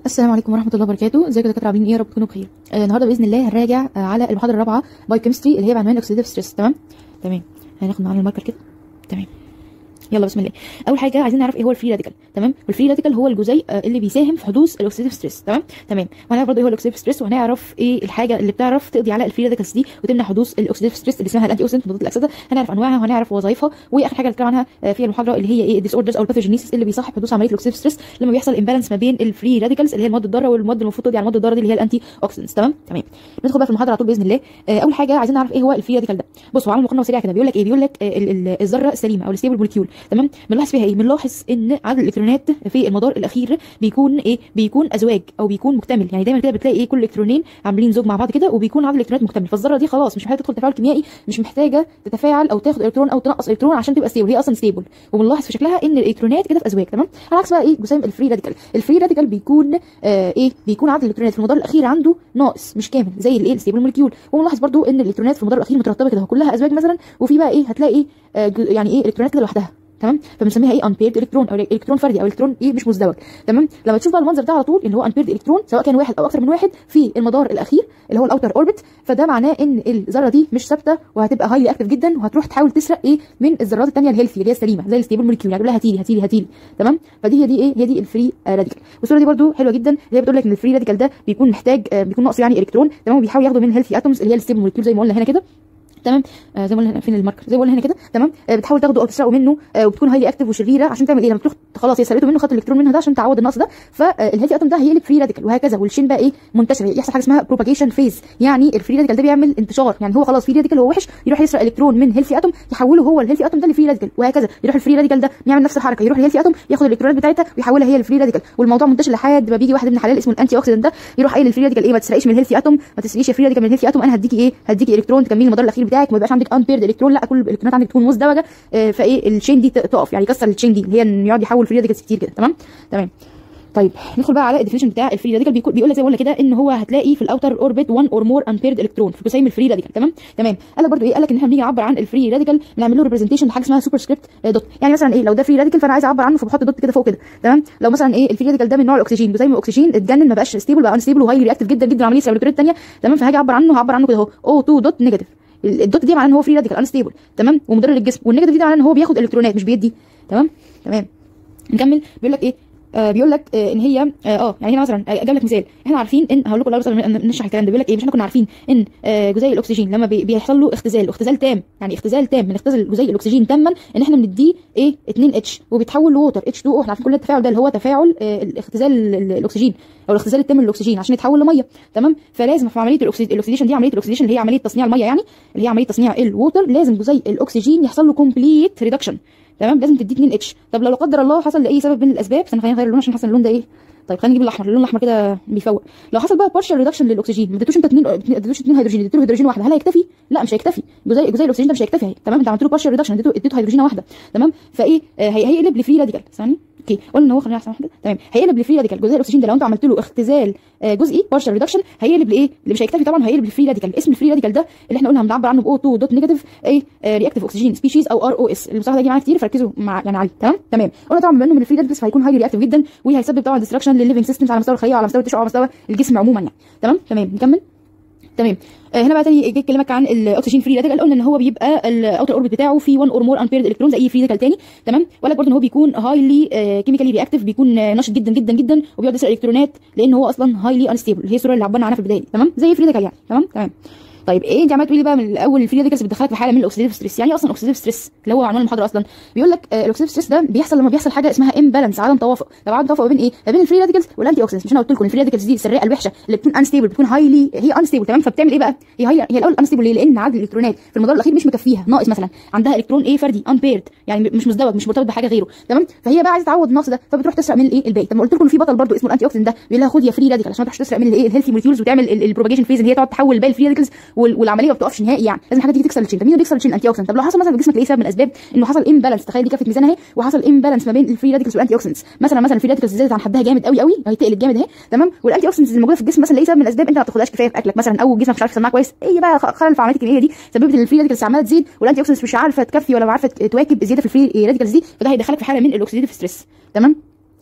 السلام عليكم ورحمه الله وبركاته ازيكم يا دكاتره عاملين ايه يا رب تكونوا بخير آه النهارده باذن الله هنراجع آه على المحاضره الرابعه باي كيمستري اللي هي بعنوان اوكسيديف ستريس تمام تمام هناخد معانا الماركر كده تمام يلا بسم الله اول حاجه عايزين نعرف ايه هو الفري راديكال تمام والفري راديكال هو الجزيء آه، اللي بيساهم في حدوث الاوكسيديف ستريس تمام تمام وهنعرف برضه ايه هو الاوكسيديف ستريس وهنعرف ايه الحاجه اللي بتعرف تقضي على الفري راديكالز دي وتمنع حدوث الاوكسيديف ستريس اللي اسمها الانتي اوكسيدنت مضادات الاكسده هنعرف انواعها وهنعرف وظائفها واخر حاجه هنتكلم عنها آه، في المحاضره اللي هي ايه الديس اوردرز او الباثوجينيسيس اللي بيصاحب حدوث عمليه الاوكسيديف ستريس لما بيحصل امبالانس ما بين الفري راديكالز اللي هي المواد الضاره والمواد المفروض تقضي على المواد الضاره دي اللي هي الانتي اوكسيدنتس تمام تمام ندخل بقى في المحاضره على طول باذن الله آه، اول حاجه عايزين نعرف ايه هو الفري راديكال ده بصوا على مقارنه سريعه كده بيقول لك ايه بيقول لك آه، ال- ال- الذره السليمه او الستيبل مولكيول تمام بنلاحظ فيها ايه بنلاحظ ان عدد الالكترونات في المدار الاخير بيكون ايه بيكون ازواج او بيكون مكتمل يعني دايما كده بتلاقي ايه كل الكترونين عاملين زوج مع بعض كده وبيكون عدد الالكترونات مكتمل فالذره دي خلاص مش محتاجه تدخل تفاعل كيميائي مش محتاجه تتفاعل او تاخد الكترون او تنقص الكترون عشان تبقى ستيبل هي اصلا ستيبل وبنلاحظ في شكلها ان الالكترونات كده في ازواج تمام على عكس بقى ايه جسيم الفري راديكال الفري راديكال بيكون آه ايه بيكون عدد الالكترونات في المدار الاخير عنده ناقص مش كامل زي الايه الستيبل مولكيول وبنلاحظ برضو ان الالكترونات في المدار الاخير مترتبه كده كلها ازواج مثلا وفي بقى ايه هتلاقي ايه آه ج- يعني ايه الكترونات كده لوحدها تمام فبنسميها ايه انبيرد الكترون او الكترون فردي او الكترون ايه مش مزدوج تمام لما تشوف بقى المنظر ده على طول اللي هو انبيرد الكترون سواء كان واحد او اكثر من واحد في المدار الاخير اللي هو الاوتر اوربت فده معناه ان الذره دي مش ثابته وهتبقى هايلي اكتف جدا وهتروح تحاول تسرق ايه من الذرات الثانيه الهيلثي اللي هي السليمه زي الستيبل مولكيول يعني تقول لها هاتيلي هاتيلي هاتيلي تمام فدي هي دي ايه هي دي الفري راديكال والصوره دي برده حلوه جدا اللي هي بتقول لك ان الفري راديكال ده بيكون محتاج آه، بيكون ناقص يعني الكترون تمام وبيحاول ياخده من الهيلثي اتومز اللي هي الستيبل مولكيول زي ما قلنا هنا كده تمام آه زي ما قلنا هنا فين الماركر زي ما قلنا هنا كده تمام آه بتحاول تاخده او تسرقه منه آه وبتكون هايلي اكتف وشريره عشان تعمل ايه لما تروح خلاص هي سرقته منه خدت الالكترون منها ده عشان تعوض النقص ده فالهيلثي اتوم ده هيقلب فري راديكال وهكذا والشين بقى ايه منتشر يحصل حاجه اسمها بروباجيشن فيز يعني الفري راديكال ده بيعمل انتشار يعني هو خلاص فري راديكال هو وحش يروح يسرق الكترون من هيلثي اتوم يحوله هو الهيلثي اتوم ده لفري راديكال وهكذا يروح الفري راديكال ده يعمل نفس الحركه يروح الهيلثي اتوم ياخد الالكترونات بتاعتها ويحولها هي لفري راديكال والموضوع منتشر لحد ما بيجي واحد من الحلال اسمه الانتي اوكسيدنت ده يروح قايل للفري راديكال ايه ما تسرقيش من الهيلثي اتوم ما تسرقيش يا فري راديكال من الهيلثي اتوم انا هديكي ايه هديكي الكترون تكملي المدار الاخير بتاعك وما يبقاش عندك امبيرد الكترون لا كل الالكترونات عندك تكون مزدوجه آه، فايه الشين دي ت- تقف يعني يكسر الشين دي اللي هي إن يقعد يحول فري راديكالز كتير كده تمام تمام طيب ندخل بقى على الديفينيشن بتاع الفري راديكال بيقول, بيقول لك زي ما قلنا كده ان هو هتلاقي في الاوتر اوربت 1 اور مور امبيرد الكترون في جسيم الفري راديكال تمام تمام قال لك برضو ايه قال لك ان احنا بنيجي نعبر عن الفري راديكال بنعمل له ريبريزنتيشن بحاجه اسمها سوبر سكريبت دوت يعني مثلا ايه لو ده فري راديكال فانا عايز اعبر عنه فبحط دوت كده فوق كده تمام لو مثلا ايه الفري راديكال ده من نوع الاكسجين جسيم الاكسجين اتجنن ما بقاش ستيبل بقى انستيبل وهايلي رياكتيف جدا جدا وعمليه الكترونات الثانيه تمام فهاجي اعبر عنه هعبر عنه كده اهو او 2 دوت نيجاتيف الدوت دي معناه ان هو فري راديكال انستيبل تمام ومضر للجسم والنيجاتيف دي معناه ان هو بياخد الكترونات مش بيدي تمام تمام نكمل بيقول لك ايه آه بيقول لك آه ان هي اه آه، يعني هنا مثلا آه، جاب لك مثال احنا عارفين ان هقول لكم الاول مثلا ن- نشرح الكلام ده بيقول لك ايه مش احنا كنا عارفين ان آه جزيء الاكسجين لما بي- بيحصل له اختزال اختزال تام يعني اختزال تام من اختزال جزيء الاكسجين تاما ان احنا بنديه ايه 2 اتش وبيتحول لووتر اتش 2 او احنا عارفين كل التفاعل ده اللي هو تفاعل آه الاختزال ال- ال- الاكسجين او الاختزال التام للاكسجين عشان يتحول لميه تمام فلازم في عمليه الأكسي- الاكسيديشن دي عمليه الاكسيديشن اللي هي عمليه تصنيع الميه يعني اللي هي عمليه تصنيع الووتر لازم جزيء الاكسجين يحصل له كومبليت ريدكشن تمام لازم تديه 2 اتش طب لو لا قدر الله حصل لاي سبب من الاسباب استنى خلينا نغير اللون عشان حصل اللون ده ايه طيب خلينا نجيب الاحمر اللون الاحمر كده بيفوق لو حصل بقى بارشال ريدكشن للاكسجين ما اديتوش انت اثنين ما اديتوش اثنين هيدروجين اديته هيدروجين واحده هل هيكتفي لا مش هيكتفي جزيء جزيء الاكسجين ده مش هيكتفي تمام انت عملت له بارشال ريدكشن اديته اديته هيدروجينه واحده تمام فايه آه هي- هيقلب لفري راديكال ثاني اوكي قلنا ان هو خلينا احسن واحده تمام هيقلب لفري راديكال جزيء الاكسجين ده لو انت عملت له اختزال آه، جزئي بارشال ريدكشن هيقلب لايه اللي مش هيكتفي طبعا هيقلب لفري راديكال اسم الفري راديكال ده اللي احنا قلنا بنعبر عنه ب O2 دوت نيجاتيف ايه رياكتيف اوكسجين سبيشيز او ار او اس المصطلح ده يجي معانا كتير فركزوا مع يعني عليه تمام تمام قلنا طبعا بما انه من الفري راديكالز فهيكون هايلي رياكتيف جدا وهيسبب طبعا ديستراكشن للليفنج سيستمز على مستوى الخليه وعلى مستوى التشو وعلى مستوى الجسم عموما يعني تمام تمام نكمل تمام آه هنا بقى تاني جه يكلمك عن الاكسجين فري راديكال قلنا ان هو بيبقى الاوتر اوربت بتاعه فيه 1 اور مور امبيرد الكترون زي اي فري راديكال تاني تمام وقال لك برضه ان هو بيكون هايلي كيميكالي رياكتيف بيكون آه، نشط جدا جدا جدا وبيقعد يسرق الكترونات لان هو اصلا هايلي انستيبل هي الصوره اللي عبرنا عنها في البدايه تمام زي فري راديكال يعني تمام تمام طيب ايه انت عماله تقولي بقى من الاول الفري راديكالز بتدخلك في حاله من الاكسيديف ستريس يعني ايه اصلا اكسيديف ستريس اللي هو عنوان المحاضره اصلا بيقول لك آه الاكسيديف ستريس ده بيحصل لما بيحصل حاجه اسمها امبالانس عدم توافق طب عدم توافق ما بين ايه ما بين الفري راديكالز والانتي اوكسيدنتس مش انا قلت لكم الفري راديكالز دي السريه الوحشه اللي بتكون انستيبل بتكون هايلي هي انستيبل تمام فبتعمل ايه بقى هي هاي هي الاول انستيبل ليه لان عدد الالكترونات في المدار الاخير مش مكفيها ناقص مثلا عندها الكترون ايه فردي امبيرد يعني مش مزدوج مش مرتبط بحاجه غيره تمام فهي بقى عايزه تعوض النقص ده فبتروح تسرق من الايه الباقي طب ما قلت لكم في بطل برضو اسمه الانتي اوكسيدنت ده بيقول لها خد يا فري راديكال عشان ما تروحش تسرق من الايه الهيلثي مولكيولز وتعمل البروباجيشن فيز اللي هي تقعد تحول باقي الفري راديكالز وال- والعمليه ما بتقفش نهائي يعني لازم حاجه تيجي تكسر الشين طب مين اللي بيكسر الشين الانتي اوكسيدنت طب لو حصل مثلا في جسمك ايه سبب من الاسباب انه حصل امبالانس تخيل دي كفه ميزان اهي وحصل امبالانس ما بين الفري راديكالز والانتي اوكسيدنتس مثلا مثلا الفري راديكالز زادت عن حدها جامد قوي قوي هيتقلب جامد اهي تمام والانتي اوكسيدنتس اللي موجوده في الجسم مثلا لاي سبب من الاسباب انت ما بتاخدهاش كفايه في اكلك مثلا او جسمك مش عارف يسمعها كويس ايه بقى خ- خلل في عمليه الكيميائيه دي سببت ان الفري راديكالز عماله تزيد والانتي اوكسيدنتس مش عارفه تكفي ولا عارفه تواكب الزياده في الفري راديكالز دي فده هيدخلك في حاله من الاكسيديف ستريس تمام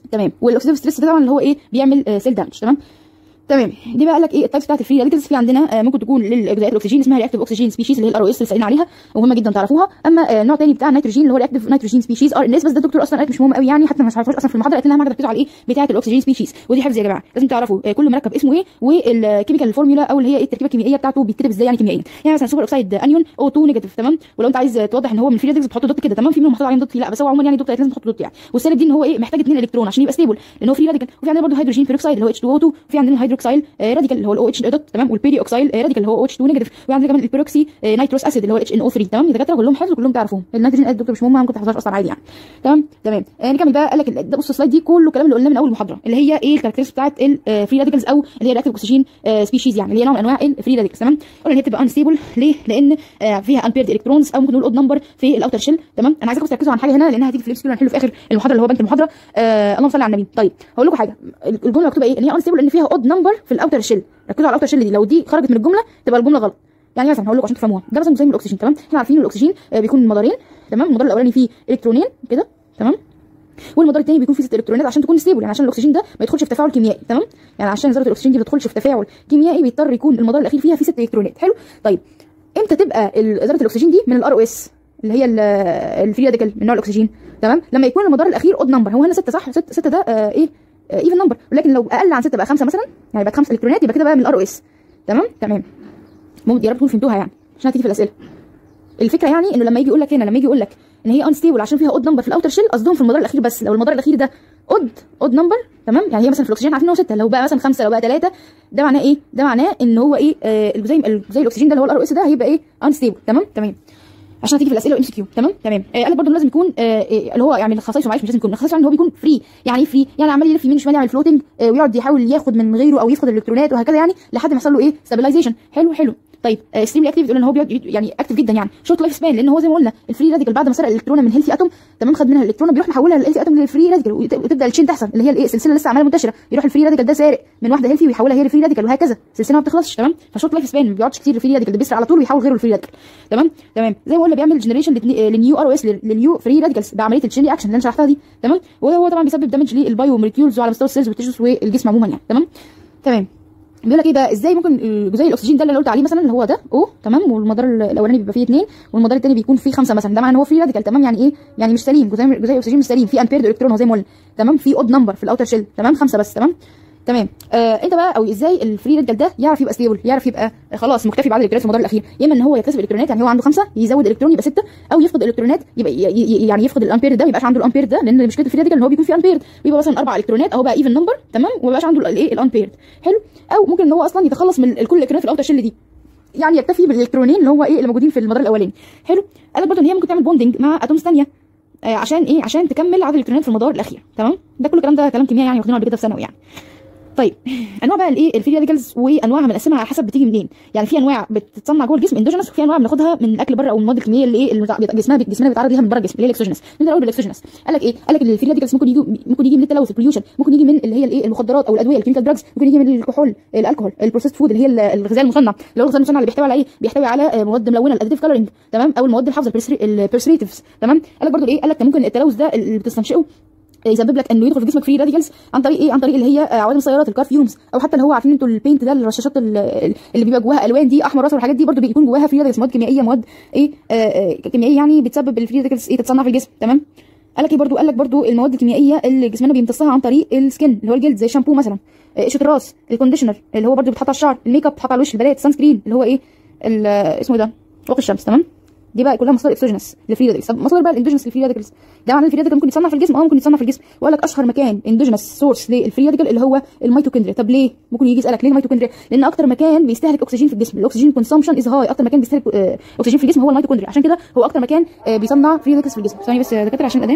تمام والاكسيديف ستريس ده طبعا اللي هو ايه بيعمل سيل دامج تمام تمام دي بقى قال لك ايه التايبس بتاعت الفري راديكلز في عندنا آه ممكن تكون للجزيئات الاكسجين اسمها رياكتيف اوكسجين سبيشيز اللي هي الار او اس اللي سالنا عليها ومهمه جدا تعرفوها اما آه نوع تاني بتاع النيتروجين اللي هو رياكتيف نيتروجين سبيشيز ار ان اس بس ده الدكتور اصلا قالت مش مهم قوي يعني حتى ما عرفوش اصلا في المحاضره قالت لنا اهم حاجه تركزوا على ايه بتاعه الاكسجين سبيشيز ودي حفظ يا جماعه لازم تعرفوا آه كل مركب اسمه ايه والكيميكال فورمولا او اللي هي ايه التركيبه الكيميائيه بتاعته بيتكتب ازاي يعني كيميائيا يعني مثلا سوبر اوكسيد انيون او 2 نيجاتيف تمام ولو انت عايز توضح ان هو من الفري راديكلز بتحط دوت كده تمام في منهم محطوط عليهم دوت لا بس هو عموما يعني دوت لازم تحط دوت يعني والسالب دي ان هو ايه محتاج اثنين الكترون عشان يبقى ستيبل لان هو فري راديكال وفي عندنا برضه هيدروجين بيروكسيد اللي هو H2O2 وفي عندنا الهيدروكسيل راديكال اللي هو الاو اتش دوت تمام والبيري اوكسيل راديكال اللي هو OH2 نيجاتيف وعندنا كمان البيروكسي نيتروس اسيد اللي هو اتش ان او 3 تمام الدكاتره كلهم حفظوا كلهم تعرفوهم النيتروجين قد الدكتور مش مهم ممكن تحفظوش اصلا عادي يعني تمام تمام آه نكمل بقى قال لك ده بص السلايد دي كله كلام اللي قلناه من اول محاضره اللي هي ايه الكاركترستكس بتاعت الفري راديكلز او اللي هي رياكتيف اوكسجين سبيشيز يعني اللي هي نوع من انواع الفري راديكلز تمام قلنا ان هي بتبقى انستيبل ليه لان آه فيها انبيرد الكترونز او ممكن نقول اود نمبر في الاوتر شيل تمام انا عايزاكم تركزوا على حاجه هنا لانها هتيجي في الام هنحله في اخر المحاضره اللي هو بنك المحاضره آه اللهم صل على النبي طيب هقول لكم حاجه الجمله مكتوبه ايه ان هي انستيبل لان فيها اود نمبر في الاوتر شيل ركزوا على الاوتر شيل دي لو دي خرجت من الجمله تبقى الجمله غلط يعني مثلا هقول لكم عشان تفهموها ده مثلا زي الاكسجين تمام احنا عارفين الاكسجين آه بيكون مدارين تمام المدار الاولاني فيه الكترونين كده تمام والمدار الثاني بيكون فيه ست الكترونات عشان تكون ستيبل يعني عشان الاكسجين ده ما يدخلش في تفاعل كيميائي تمام يعني عشان ذره الاكسجين دي ما تدخلش في تفاعل كيميائي بيضطر يكون المدار الاخير فيها فيه ست الكترونات حلو طيب امتى تبقى ذره الاكسجين دي من الار او اس اللي هي الفري راديكال من نوع الاكسجين تمام لما يكون المدار الاخير اود نمبر هو هنا 6 صح 6 6 ده آه ايه ايفن نمبر ولكن لو اقل عن 6 بقى 5 مثلا يعني بقى 5 الكترونات يبقى كده بقى من الار او اس تمام تمام ممكن يا رب تكونوا فهمتوها يعني عشان هتيجي في الاسئله الفكره يعني انه لما يجي يقول لك هنا لما يجي يقول لك ان هي انستيبل عشان فيها اود نمبر في الاوتر شيل قصدهم في المدار الاخير بس لو المدار الاخير ده اود اود نمبر تمام يعني هي مثلا في الاكسجين عارفين ان هو 6 لو بقى مثلا 5 لو بقى 3 ده معناه ايه ده معناه ان هو ايه آه الجزيء زي الاكسجين ده اللي هو الار او اس ده هيبقى ايه انستيبل تمام تمام عشان هتيجي في الاسئله وام سي كيو تمام تمام آه قال لك برضه لازم يكون آه اللي هو يعني خصائصه معلش مش لازم يكون خصائصه يعني هو بيكون فري يعني ايه فري يعني عمال يلف يمين وشمال يعمل فلوتنج آه ويقعد يحاول ياخد من غيره او يفقد الالكترونات وهكذا يعني لحد ما يحصل له ايه ستابلايزيشن حلو حلو طيب اكستريملي اكتيف بتقول ان هو بيقعد يعني اكتف جدا يعني شورت لايف سبان لان هو زي ما قلنا الفري راديكال بعد ما سرق الالكترونه من هيلثي اتوم تمام خد منها الالكترونه بيروح محولها للهيلثي اتوم للفري راديكال وتبدا التشين تحصل اللي هي الايه السلسله لسه عماله منتشره يروح الفري راديكال ده سارق من واحده هيلثي ويحولها هي الفري راديكال وهكذا السلسله ما بتخلصش تمام فشورت لايف سبان ما بيقعدش كتير الفري راديكال ده بيسرق على طول ويحول غيره الفري راديكال تمام تمام زي ما قلنا بيعمل جنريشن للنيو ار او اس للنيو فري راديكالز بعمليه التشين رياكشن اللي انا شرحتها دي تمام وهو طبعا بيسبب دامج للبايو موليكيولز وعلى مستوى السيلز والتيشوز والجسم عموما يعني تمام تمام بيقول لك ايه بقى ازاي ممكن جزيء الاكسجين ده اللي قلت عليه مثلا اللي هو ده او تمام والمدار الاولاني بيبقى فيه اثنين والمدار الثاني بيكون فيه خمسه مثلا ده معناه ان هو فري راديكال تمام يعني ايه يعني مش سليم جزيء جزيء الاكسجين مش سليم فيه امبيرد الكترون هو زي ما قلنا تمام في اود نمبر في الاوتر شيل تمام خمسه بس تمام تمام آه انت بقى او ازاي الفري راديكال ده يعرف يبقى ستيبل يعرف يبقى خلاص مكتفي بعدد الالكترونات في المدار الاخير يا اما ان هو يكتسب الكترونات يعني هو عنده خمسه يزود الكترون يبقى سته او يفقد الالكترونات يبقى يعني يفقد الامبير ده ما يبقاش عنده الامبير ده لان مشكله الفري راديكال ان هو بيكون فيه امبير بيبقى مثلا اربع الكترونات اهو بقى ايفن نمبر تمام وما بقاش عنده الايه الامبير حلو او ممكن ان هو اصلا يتخلص من كل الالكترونات في الاوتر شيل دي يعني يكتفي بالالكترونين اللي هو ايه اللي موجودين في المدار الاولاني حلو قال لك برضه ان هي ممكن تعمل بوندنج مع اتومز ثانيه آه عشان ايه عشان تكمل عدد الالكترونات في المدار الاخير تمام ده كل الكلام ده كلام كيميائي يعني واخدينه قبل كده في ثانوي يعني طيب انواع بقى الايه الفري راديكالز وانواعها بنقسمها على حسب بتيجي منين يعني في انواع بتتصنع جوه الجسم اندوجينس وفي انواع بناخدها من الاكل بره او المواد الكيميائيه اللي ايه اللي جسمها جسمنا بيتعرض ليها من بره الجسم اللي هي الاكسجينس نبدا الاول بالاكسجينس قال لك ايه قال لك الفري راديكالز ممكن يجي ممكن يجي من التلوث البوليوشن ممكن يجي من اللي هي الايه المخدرات او الادويه الكيميكال دراجز ممكن يجي من الكحول الكحول البروسيسد فود اللي هي الغذاء المصنع اللي هو الغذاء المصنع اللي بيحتوي على ايه بيحتوي على مواد ملونه الاديتيف كلرنج تمام او المواد الحافظه البرسريتيفز تمام قال لك برضو ايه قال لك ممكن التلوث ده اللي بتستنشقه يسبب لك انه يدخل في جسمك فري راديكالز عن طريق ايه عن طريق اللي هي عوادم السيارات الكارفيومز او حتى اللي هو عارفين انتوا البينت ده الرشاشات اللي بيبقى جواها الوان دي احمر واصفر والحاجات دي برضو بيكون جواها فري راديكالز مواد كيميائيه مواد ايه آه كيميائيه يعني بتسبب الفري راديكالز ايه تتصنع في الجسم تمام قال لك ايه برضو قال لك برضو المواد الكيميائيه اللي جسمنا بيمتصها عن طريق السكن اللي هو الجلد زي الشامبو مثلا قشره الراس الكونديشنر اللي هو برضو بيتحط على الشعر الميك اب بيتحط على الوش البنات سان سكرين اللي هو ايه اسمه ده واقي الشمس تمام دي بقى كلها مصادر اكسوجينس للفري راديكلز مصادر بقى الاندوجينس للفري راديكلز ده معناه الفري راديكال ممكن يتصنع في الجسم اه ممكن يتصنع في الجسم وقال لك اشهر مكان اندوجينس سورس للفري راديكال اللي هو الميتوكوندريا طب ليه ممكن يجي يسالك ليه الميتوكوندريا لان اكتر مكان بيستهلك اكسجين في الجسم الاكسجين كونسامشن از هاي اكتر مكان بيستهلك آه اكسجين في الجسم هو الميتوكوندريا عشان كده هو اكتر مكان آه بيصنع فري راديكلز في الجسم ثواني بس يا دكاتره عشان الاذان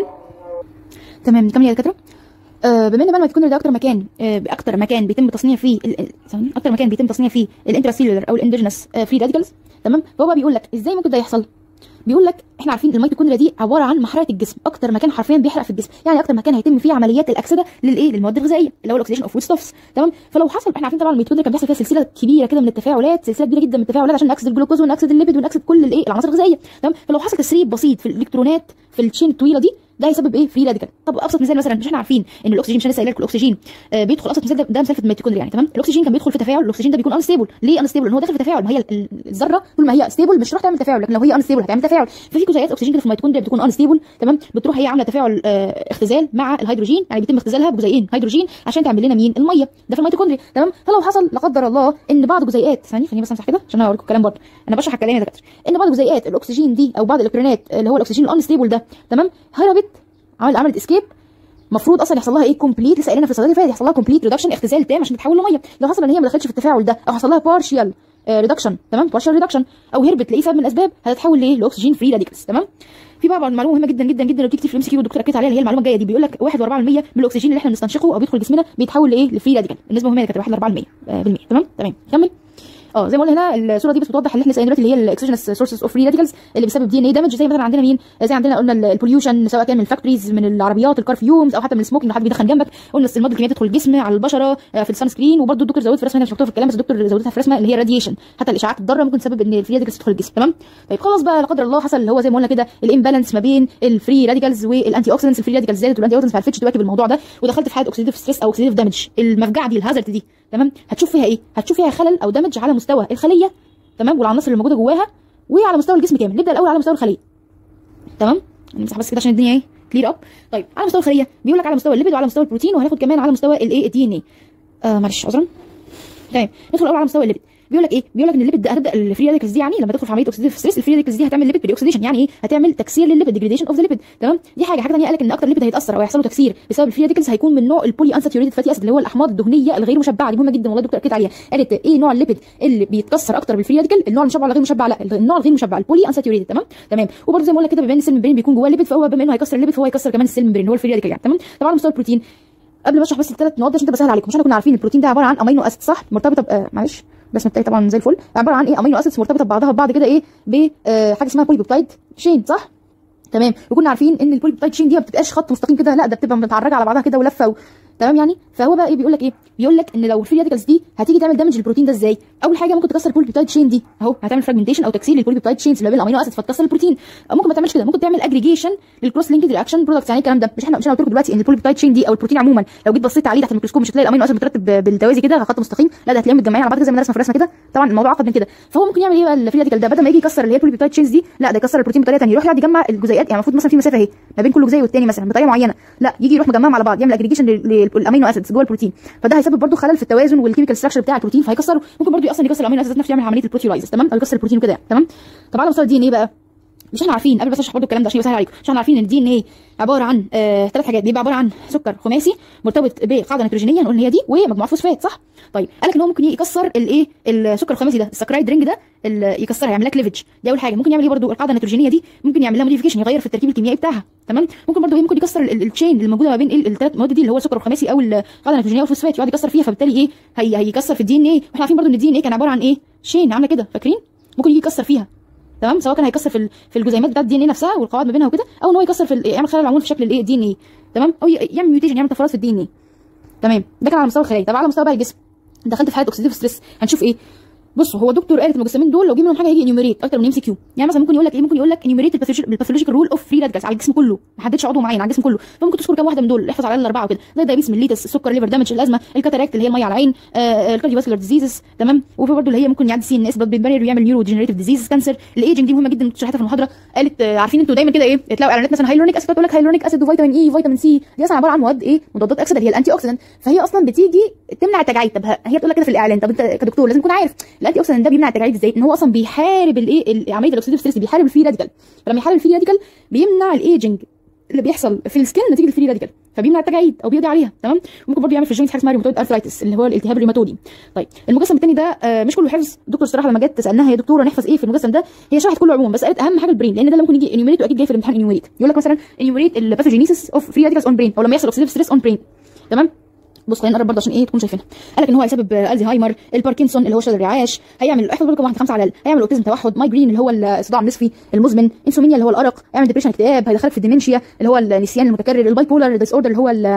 تمام نكمل يا دكاتره آه بما ان بقى الميتوكوندريا ده اكتر مكان آه اكتر مكان بيتم تصنيع فيه ثواني اكتر مكان بيتم تصنيع فيه الانتراسيلولر او الاندوجينس آه فري راديكلز تمام فهو بقى بيقول لك ازاي ممكن ده يحصل بيقول لك احنا عارفين الميتوكوندريا دي عباره عن محرقه الجسم اكتر مكان حرفيا بيحرق في الجسم يعني اكتر مكان هيتم فيه عمليات الاكسده للايه للمواد الغذائيه اللي هو الاكسجين اوف فود ستوفز تمام فلو حصل احنا عارفين طبعا الميتوكوندريا كان بيحصل فيها سلسله كبيره كده من التفاعلات سلسله كبيره جدا من التفاعلات عشان ناكسد الجلوكوز وناكسد الليبيد وناكسد كل الايه العناصر الغذائيه تمام فلو حصل تسريب بسيط في الالكترونات في التشين الطويله دي ده هيسبب ايه فري راديكال طب ابسط مثال مثلا مش احنا عارفين ان الاكسجين مش انا لسه قايله لكم الاكسجين آه بيدخل ابسط مثال ده, ده مثال في الميتوكوندريا يعني تمام الاكسجين كان بيدخل في تفاعل الاكسجين ده بيكون انستيبل ليه انستيبل لان هو داخل في تفاعل ما هي ال- الذره طول ما هي ستيبل مش هتروح تعمل تفاعل لكن لو هي انستيبل هتعمل تفاعل ففي جزيئات اكسجين كده في الميتوكوندريا بتكون انستيبل تمام بتروح هي عامله تفاعل آه اختزال مع الهيدروجين يعني بيتم اختزالها بجزيئين هيدروجين عشان تعمل لنا مين الميه ده في الميتوكوندريا تمام فلو حصل لا قدر الله ان بعض جزيئات ثانيه خليني بس امسح كده عشان اوريكم الكلام برضه انا بشرح الكلام يا دكاتره ان بعض جزيئات الاكسجين دي او بعض الالكترونات اللي هو الاكسجين الانستيبل ده تمام هربت عملت عملت اسكيب المفروض اصلا يحصل لها ايه كومبليت لسه قايلينها في الصيدليه اللي فاتت يحصل لها كومبليت ريدكشن اختزال تام عشان تتحول لميه لو حصل ان هي ما دخلتش في التفاعل ده او حصل لها بارشال ريدكشن تمام بارشال ريدكشن او هربت لاي سبب من الاسباب هتتحول لايه لاكسجين فري راديكلز تمام في بقى معلومه مهمه جدا جدا جدا لو كتير في الام سي كيو والدكتور اكد عليها اللي هي المعلومه الجايه دي بيقول لك 1.4% من الاكسجين اللي احنا بنستنشقه او بيدخل جسمنا بيتحول لايه لفري راديكال النسبه مهمه كانت 1.4% آه، بالمية تمام تمام كمل اه زي ما قلنا هنا الصوره دي بس بتوضح اللي احنا سايقين دلوقتي اللي هي الاكسجينس سورسز اوف فري راديكالز اللي بيسبب دي ان اي دامج زي مثلا عندنا مين زي عندنا قلنا البوليوشن سواء كان من الفاكتوريز من العربيات الكار فيومز او حتى من السموك ان حد بيدخن جنبك قلنا المواد الكيميائيه تدخل الجسم على البشره آه، في السان سكرين وبرده الدكتور زود في رسمه هنا مش مكتوبه في الكلام بس الدكتور زودتها في رسمه اللي هي راديشن حتى الاشعاعات الضاره ممكن تسبب ان الفري راديكالز تدخل الجسم تمام طيب خلاص بقى لا قدر الله حصل اللي هو زي ما قلنا كده الامبالانس ما بين الفري راديكالز والانتي اوكسيدنتس الفري راديكالز زادت والانتي اوكسيدنتس ما عرفتش تواكب الموضوع ده ودخلت في حاله اوكسيديف ستريس او اوكسيديف دامج المفجعه دي الهازارد دي تمام هتشوف فيها ايه هتشوف فيها خلل او دامج على مستوى الخليه تمام والعناصر اللي موجوده جواها وعلى مستوى الجسم كامل نبدا الاول على مستوى الخليه تمام نمسح بس كده عشان الدنيا ايه كلير اب طيب على مستوى الخليه بيقول لك على مستوى الليبيد وعلى مستوى البروتين وهناخد كمان على مستوى الايه الدي ان ايه آه معلش عذرا تمام ندخل الاول على مستوى الليبيد بيقول لك ايه بيقول لك ان الليبيد ده هتبدا الفري راديكلز دي يعني لما تدخل في عمليه اوكسيديف ستريس الفري راديكلز دي هتعمل ليبيد بري اوكسيديشن يعني ايه هتعمل تكسير للليبيد ديجريديشن اوف ذا ليبيد تمام دي حاجه حاجه ثانيه قال لك ان اكتر ليبيد هيتاثر او هيحصل له تكسير بسبب الفري راديكلز هيكون من نوع البولي انساتيوريتد فاتي اسيد اللي هو الاحماض الدهنيه الغير مشبعه دي مهمه جدا والله الدكتور اكد عليها قالت ايه نوع الليبيد اللي بيتكسر اكتر بالفري راديكال النوع المشبع ولا غير مشبع لا النوع الغير مشبع البولي انساتيوريتد تمام تمام وبرده زي ما قلنا كده بما ان السيل ممبرين بيكون جواه الليبيد فهو بما انه هيكسر الليبيد فهو هيكسر كمان السيل ممبرين اللي هو الفري راديكال يعني تمام طبعا على مستوى البروتين قبل ما اشرح بس الثلاث نقط عشان تبقى سهل عليكم مش احنا كنا عارفين البروتين ده عباره عن امينو اسيد صح مرتبطه ب آه معلش بس بتاعي طبعا زي الفل عباره عن ايه امينو اسيدز مرتبطه ببعضها ببعض كده ايه بحاجه اسمها بوليبيبتايد شين صح تمام وكنا عارفين ان البوليبيبتايد شين دي ما بتبقاش خط مستقيم كده لا ده بتبقى متعرجه على بعضها كده ولفه و... تمام يعني فهو بقى ايه بيقول لك ايه بيقول لك ان لو الفري راديكالز دي هتيجي تعمل دامج للبروتين ده ازاي اول حاجه ممكن تكسر البوليبيبتايد شين دي اهو هتعمل فراجمنتيشن او تكسير للبوليبيبتايد شينز اللي بين الامينو اسيد فتكسر البروتين او ممكن ما تعملش كده ممكن تعمل اجريجيشن للكروس لينكد رياكشن برودكتس يعني الكلام ده مش احنا مش انا قلت لكم دلوقتي ان البوليبيبتايد شين دي او البروتين عموما لو جيت بصيت عليه تحت الميكروسكوب مش هتلاقي الامينو اسيد مترتب بالتوازي كده خط مستقيم لا ده هتلاقيهم متجمعين على بعض كده زي ما رسمه في الرسمه كده طبعا الموضوع اعقد من كده فهو ممكن يعمل ايه بقى الفري راديكال ده بدل ما يجي يكسر اللي هي البوليبيبتايد شينز دي لا ده يكسر البروتين بطريقه ثانيه يروح يقعد يجمع الجزيئات يعني المفروض مثلا في مسافه اهي ما بين كل جزيء والتاني مثلا بطريقه معينه لا يجي يروح مجمعهم على بعض يعمل اجريجيشن للامينو اسيدز جوه البروتين فده هيسبب برضه خلل في التوازن والكيميكال ستراكشر بتاع البروتين فهيكسره ممكن برضه اصلا يكسر الامينو اسيدز نفسه يعمل عمليه البروتيولايزس تمام او يكسر البروتين وكده يعني تمام طب على مستوى الدي ان ايه بقى مش احنا عارفين قبل بس اشرح برضه الكلام ده عشان يبقى سهل عليكم مش احنا عارفين ان الدي ان ايه عباره عن آه ثلاث حاجات بيبقى عباره عن سكر خماسي مرتبط بقاعده نيتروجينيه نقول ان هي دي ومجموعات فوسفات صح طيب قال لك ان هو ممكن يكسر الايه السكر الخماسي ده السكرايد رينج ده يكسرها يعمل لها كليفج دي اول حاجه ممكن يعمل ايه برضه القاعده النيتروجينيه دي ممكن يعمل لها موديفيكيشن يغير في التركيب الكيميائي بتاعها تمام ممكن برضه ممكن يكسر التشين اللي موجوده ما بين الثلاث مواد دي اللي هو السكر الخماسي او القاعده النيتروجينيه والفوسفات يقعد يكسر فيها فبالتالي ايه هي هيكسر في الدي ان ايه واحنا عارفين برضه ان الدي ان ايه كان عباره عن ايه شين عامله كده فاكرين ممكن يجي يكسر فيها تمام سواء كان هيكسر في في الجزيئات بتاعت الدي ان ايه نفسها والقواعد ما بينها وكده او ان هو يكسر في يعمل خلل عمود في شكل الايه الدي ان ايه تمام او يعمل ميوتيشن يعمل طفرات في الدي ان ايه تمام ده كان على مستوى الخلايا طب على مستوى بقى الجسم دخلت في حاله اوكسيديف ستريس هنشوف ايه بصوا هو دكتور قالت المجسمين دول لو جبنا منهم حاجه هيجي انيوميريت اكتر من ام سي كيو يعني مثلا ممكن يقول لك ايه ممكن يقول لك انيوميريت الباثولوجيكال رول اوف فري راديكالز على الجسم كله ما حددش عضو معين على الجسم كله فممكن تذكر كام واحده من دول احفظ على الاربعه وكده زي الدايبيتس ميليتس السكر ليفر دامج الازمه الكاتاراكت اللي هي الميه على العين آه الكارديوفاسكولار ديزيزز تمام وفي برضه اللي هي ممكن يعدي سي ان اس بلاد بارير ويعمل نيورو ديجنريتيف ديزيز كانسر الايجنج دي مهمه جدا شرحتها في المحاضره قالت آه عارفين انتوا دايما كده ايه تلاقوا اعلانات مثلا هايلورونيك اسيد تقول لك هايلورونيك اسيد وفيتامين اي وفيتامين سي دي اصلا عباره عن مواد ايه مضادات اكسده هي الانتي اوكسيدنت فهي اصلا بتيجي تمنع التجاعيد طب هي بتقول لك كده في الاعلان طب انت كدكتور لازم تكون عارف الانتي اوكسيدنت ده بيمنع التجاعيد ازاي ان هو اصلا بيحارب الايه عمليه الاكسيديف ستريس بيحارب الفري راديكال فلما يحارب الفري راديكال بيمنع الايجنج اللي بيحصل في السكن نتيجه الفري راديكال فبيمنع التجاعيد او بيقضي عليها تمام ممكن برضه يعمل في الجوينت حاجه اسمها ريوماتويد ارثرايتس اللي هو الالتهاب الريوماتولي طيب المجسم الثاني ده آه مش كله حفظ الدكتور الصراحه لما جت سالناها يا دكتوره نحفظ ايه في المجسم ده هي شرحت كله عموما بس قالت اهم حاجه البرين لان ده اللي ممكن يجي انيوميريت واكيد جاي في الامتحان انيوميريت يقول لك مثلا انيوميريت الباثوجينيسيس اوف فري راديكالز اون برين او لما يحصل اوكسيديف ستريس اون برين تمام بص خلينا نقرب برضه عشان ايه تكون شايفينها قال لك ان هو هيسبب الزهايمر الباركنسون اللي هو شلل الرعاش هيعمل احفظ برضه واحد خمسه على الاقل هيعمل اوتيزم توحد مايجرين اللي هو الصداع النصفي المزمن انسومينيا اللي هو الارق هيعمل ديبريشن اكتئاب هيدخلك في الديمنشيا اللي هو النسيان المتكرر الباي بولار ديس اوردر اللي هو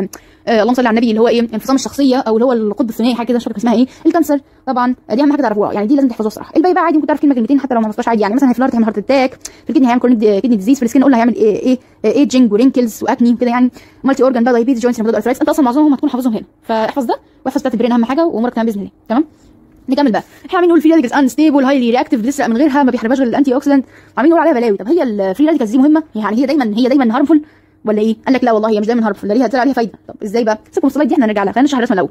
آه اللهم صل على النبي اللي هو ايه انفصام الشخصيه او اللي هو القطب الثنائي حاجه كده مش فاكره اسمها ايه الكانسر طبعا دي اهم حاجه تعرفوها يعني دي لازم تحفظوها الصراحه الباقي بقى عادي ممكن تعرف كلمه كلمتين حتى لو ما حفظتهاش عادي يعني مثلا هيفلارت هيعمل هارت اتاك في الكدني هيعمل كرونيك كدني ديزيز في السكين قلنا هيعمل ايه ايه ايجنج ورينكلز واكني كده يعني مالتي اورجان بقى دايبيتس جوينتس ارثرايتس انت اصلا معظمهم هتكون حافظهم هنا فاحفظ ده واحفظ بتاعت البرين اهم حاجه وامورك تمام باذن الله تمام نكمل بقى احنا عاملين نقول الفري راديكالز انستيبل هايلي رياكتيف بتسرق من غيرها ما بيحاربهاش غير الانتي اوكسيدنت عاملين نقول عليها بلاوي طب هي الفري راديكالز دي مهمه يعني هي دايما هي دايما هارمفول ولا ايه قال لك لا والله هي مش دايما هارمفول ده ليها طلع عليها فايده طب ازاي بقى سيبكم السلايد دي احنا نرجع لها خلينا نشرح الرسمه الاول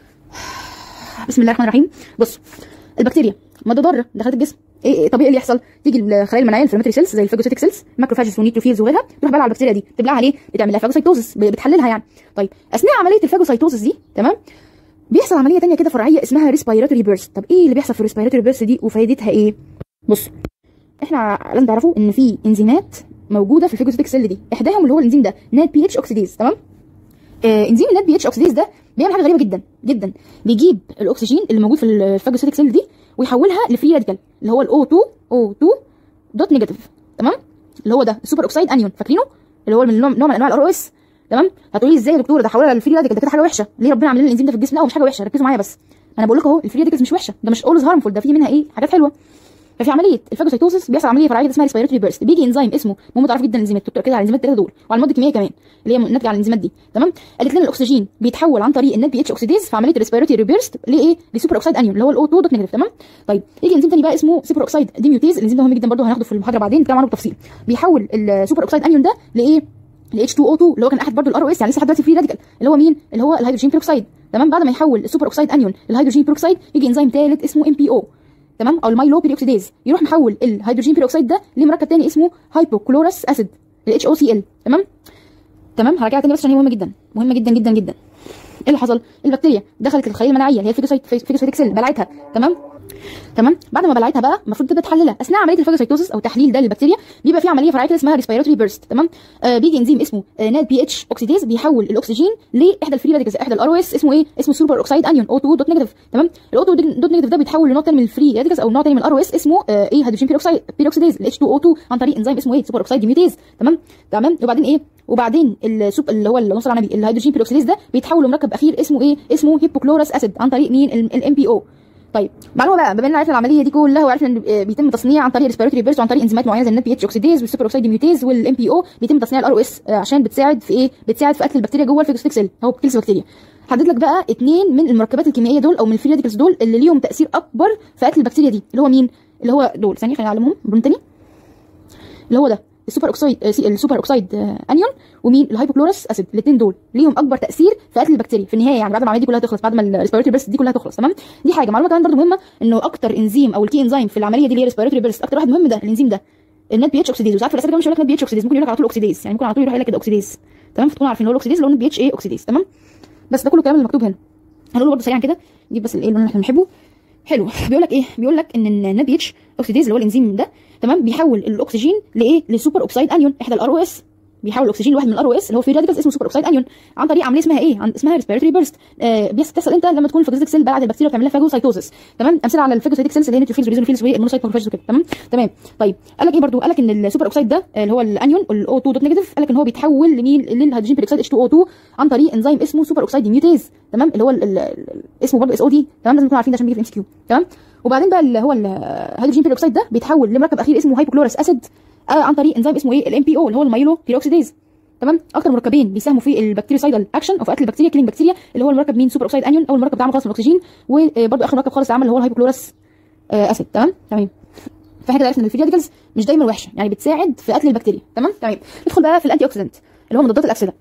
بسم الله الرحمن الرحيم بص البكتيريا ماده ضاره دخلت الجسم ايه إيه طبيعي اللي يحصل تيجي الخلايا المناعيه الفلاماتري سيلز زي الفاجوسيتيك سيلز ماكروفاجز ونيتروفيلز وغيرها تروح بقى على البكتيريا دي تبلعها ليه بتعمل لها فاجوسيتوزس بتحللها يعني طيب اثناء عمليه الفاجوسيتوزس دي تمام بيحصل عمليه تانية كده فرعيه اسمها ريسبيراتوري بيرست طب ايه اللي بيحصل في الريسبيراتوري بيرست دي وفايدتها ايه بص احنا لازم تعرفوا ان في انزيمات موجوده في الفاجوسيتيك سيل دي احداهم اللي هو الانزيم ده نات بي اتش اوكسيديز تمام آه انزيم النات بي اتش اوكسيديز ده بيعمل حاجه غريبه جدا جدا بيجيب الاكسجين اللي موجود في الفاجوسيتيك سيل دي ويحولها لفري راديكال اللي هو الاو 2 او 2 دوت نيجاتيف تمام اللي هو ده السوبر اوكسايد انيون فاكرينه اللي هو من نوع نوع من انواع الار او اس تمام هتقولي ازاي يا دكتور ده حولها للفري راديكال ده كده حاجه وحشه ليه ربنا عامل لنا الانزيم ده في الجسم لا هو مش حاجه وحشه ركزوا معايا بس انا بقول لكم اهو الفري راديكالز مش وحشه ده مش اولز هارمفول ده في منها ايه حاجات حلوه ففي عمليه الفاجوسيتوسيس بيحصل عمليه فرعيه اسمها ريسبيراتوري بيرست بيجي انزيم اسمه مهم تعرف جدا الانزيمات تركز على الانزيمات الثلاثه دول وعلى المواد الكيميائيه كمان اللي هي ناتجه على الانزيمات دي تمام قالت لنا الاكسجين بيتحول عن طريق النات بي اتش اوكسيديز في عمليه الريسبيراتوري بيرست لايه لسوبر اوكسايد انيون اللي هو الاو 2 دوت نيجاتيف تمام طيب يجي انزيم ثاني بقى اسمه سوبر اوكسايد ديميوتيز الانزيم ده مهم جدا برضه هناخده في المحاضره بعدين نتكلم عنه بالتفصيل بيحول السوبر اوكسايد انيون ده لايه ل H2O2 اللي هو كان احد برضه الار او اس يعني لسه لحد دلوقتي فري راديكال اللي هو مين اللي هو الهيدروجين بيروكسيد تمام بعد ما يحول السوبر اوكسيد انيون للهيدروجين بيروكسيد يجي انزيم ثالث اسمه ام بي او تمام او المايلو بيروكسيديز يروح محول الهيدروجين بيروكسيد ده لمركب تاني اسمه هايبوكلورس اسيد ال HOCl تمام تمام هرجع تاني بس عشان هي مهمه جدا مهمه جدا جدا جدا ايه اللي حصل البكتيريا دخلت الخليه المناعيه اللي هي الفيجوسايت فيجوسايتك سيل بلعتها تمام تمام بعد ما بلعتها بقى المفروض تبدا تحللها اثناء عمليه الفاجوسايتوسيس او تحليل ده للبكتيريا بيبقى في عمليه فرعيه كده اسمها ريسبيراتوري بيرست تمام آه بيجي انزيم اسمه آه نات بي اتش اوكسيديز بيحول الاكسجين لاحدى الفري راديكالز احدى الار او اس اسمه ايه اسمه سوبر اوكسايد انيون او 2 دوت نيجاتيف تمام الاو 2 دوت نيجاتيف ده بيتحول لنوع تاني من الفري راديكالز او نوع تاني من الار او اس اسمه آه ايه هيدروجين بيروكسيد بيروكسيديز ال H2O2 عن طريق انزيم اسمه ايه سوبر اوكسايد ديميوتيز تمام تمام وبعدين ايه وبعدين السوب اللي هو اللي على النبي الهيدروجين بيروكسيديز ده بيتحول لمركب اخير اسمه ايه اسمه هيبوكلورس اسيد عن طريق مين الام بي او طيب معلومه بقى بما ان عرفنا العمليه دي كلها وعرفنا ان بيتم تصنيع عن طريق ريسبيراتوري بيرست وعن طريق انزيمات معينه زي النت بي اتش اوكسيديز والسوبر اوكسيد ديميوتيز والام بي او بيتم تصنيع الار او اس عشان بتساعد في ايه بتساعد في قتل البكتيريا جوه الفيجوستيك سيل اهو بتكلس بكتيريا حدد لك بقى اثنين من المركبات الكيميائيه دول او من الفري راديكالز دول اللي ليهم تاثير اكبر في قتل البكتيريا دي اللي هو مين اللي هو دول ثانيه خليني اعلمهم بلون تاني اللي هو ده السوبر اوكسيد السوبر اوكسيد انيون ومين الهايبوكلورس اسيد الاثنين دول ليهم اكبر تاثير في قتل البكتيريا في النهايه يعني بعد ما العمليه دي كلها تخلص بعد ما الريسبيراتوري بيرست دي كلها تخلص تمام دي حاجه معلومه كمان برده مهمه انه اكتر انزيم او الكي انزيم في العمليه دي اللي هي ريسبيراتوري بيرست اكتر واحد مهم ده الانزيم ده النت بي اتش اوكسيديز وساعات في الاسئله مش يقول لك نت بي اتش اوكسيديز ممكن يقول لك على طول اوكسيديز يعني ممكن على طول يروح يقول لك كده اوكسيديز تمام فتكونوا عارفين هو الاوكسيديز اللي هو النت بي اتش ايه اوكسيديز تمام بس ده كله الكلام اللي مكتوب هنا هنقوله برده سريعا كده نجيب بس الايه اللي احنا بنحبه حلو بيقول لك ايه بيقول لك ان النت بي اتش اوكسيديز اللي هو الانزيم ده تمام بيحول الاكسجين لايه لسوبر اوكسيد انيون احدى الار او اس بيحول الاكسجين لواحد من الار او اس اللي هو في راديكالز اسمه سوبر اوكسيد انيون عن طريق عمليه اسمها ايه عن اسمها ريسبيراتوري بيرست آه بتحصل امتى لما تكون الفاجوسيتك سيل بعد البكتيريا بتعمل لها فاجوسايتوزس تمام امثله على الفاجوسيتك سيلز اللي هي نيوتروفيلز وريزونوفيلز والمونوسايت ماكروفاجز وكده تمام تمام طيب قال لك ايه برده قال لك ان السوبر اوكسيد ده اللي هو الانيون الاو 2 دوت نيجاتيف قال لك ان هو بيتحول لمين للهيدروجين بيروكسيد اتش 2 او 2 عن طريق انزيم اسمه سوبر اوكسيد ديميوتيز تمام اللي هو ال ال اسمه برده اس او دي تمام لازم نكون عارفين ده عشان بيجي في ام سي كيو تمام وبعدين بقى اللي هو الهيدروجين بيروكسيد ده بيتحول لمركب اخير اسمه هايبوكلورس اسيد آه عن طريق انزيم اسمه ايه الام بي او اللي هو المايلو بيروكسيديز تمام اكتر مركبين بيساهموا في البكتيريسايدال اكشن او في قتل البكتيريا كيلينج بكتيريا اللي هو المركب مين سوبر اوكسيد انيون اول مركب ده عمل خالص من الاكسجين وبرده اخر مركب خالص عمل اللي هو الهايبوكلورس آه اسيد تمام تمام فاحنا كده عرفنا ان الفري راديكالز مش دايما وحشه يعني بتساعد في قتل البكتيريا تمام تمام ندخل بقى في الانتي اوكسيدنت اللي هو مضادات الاكسده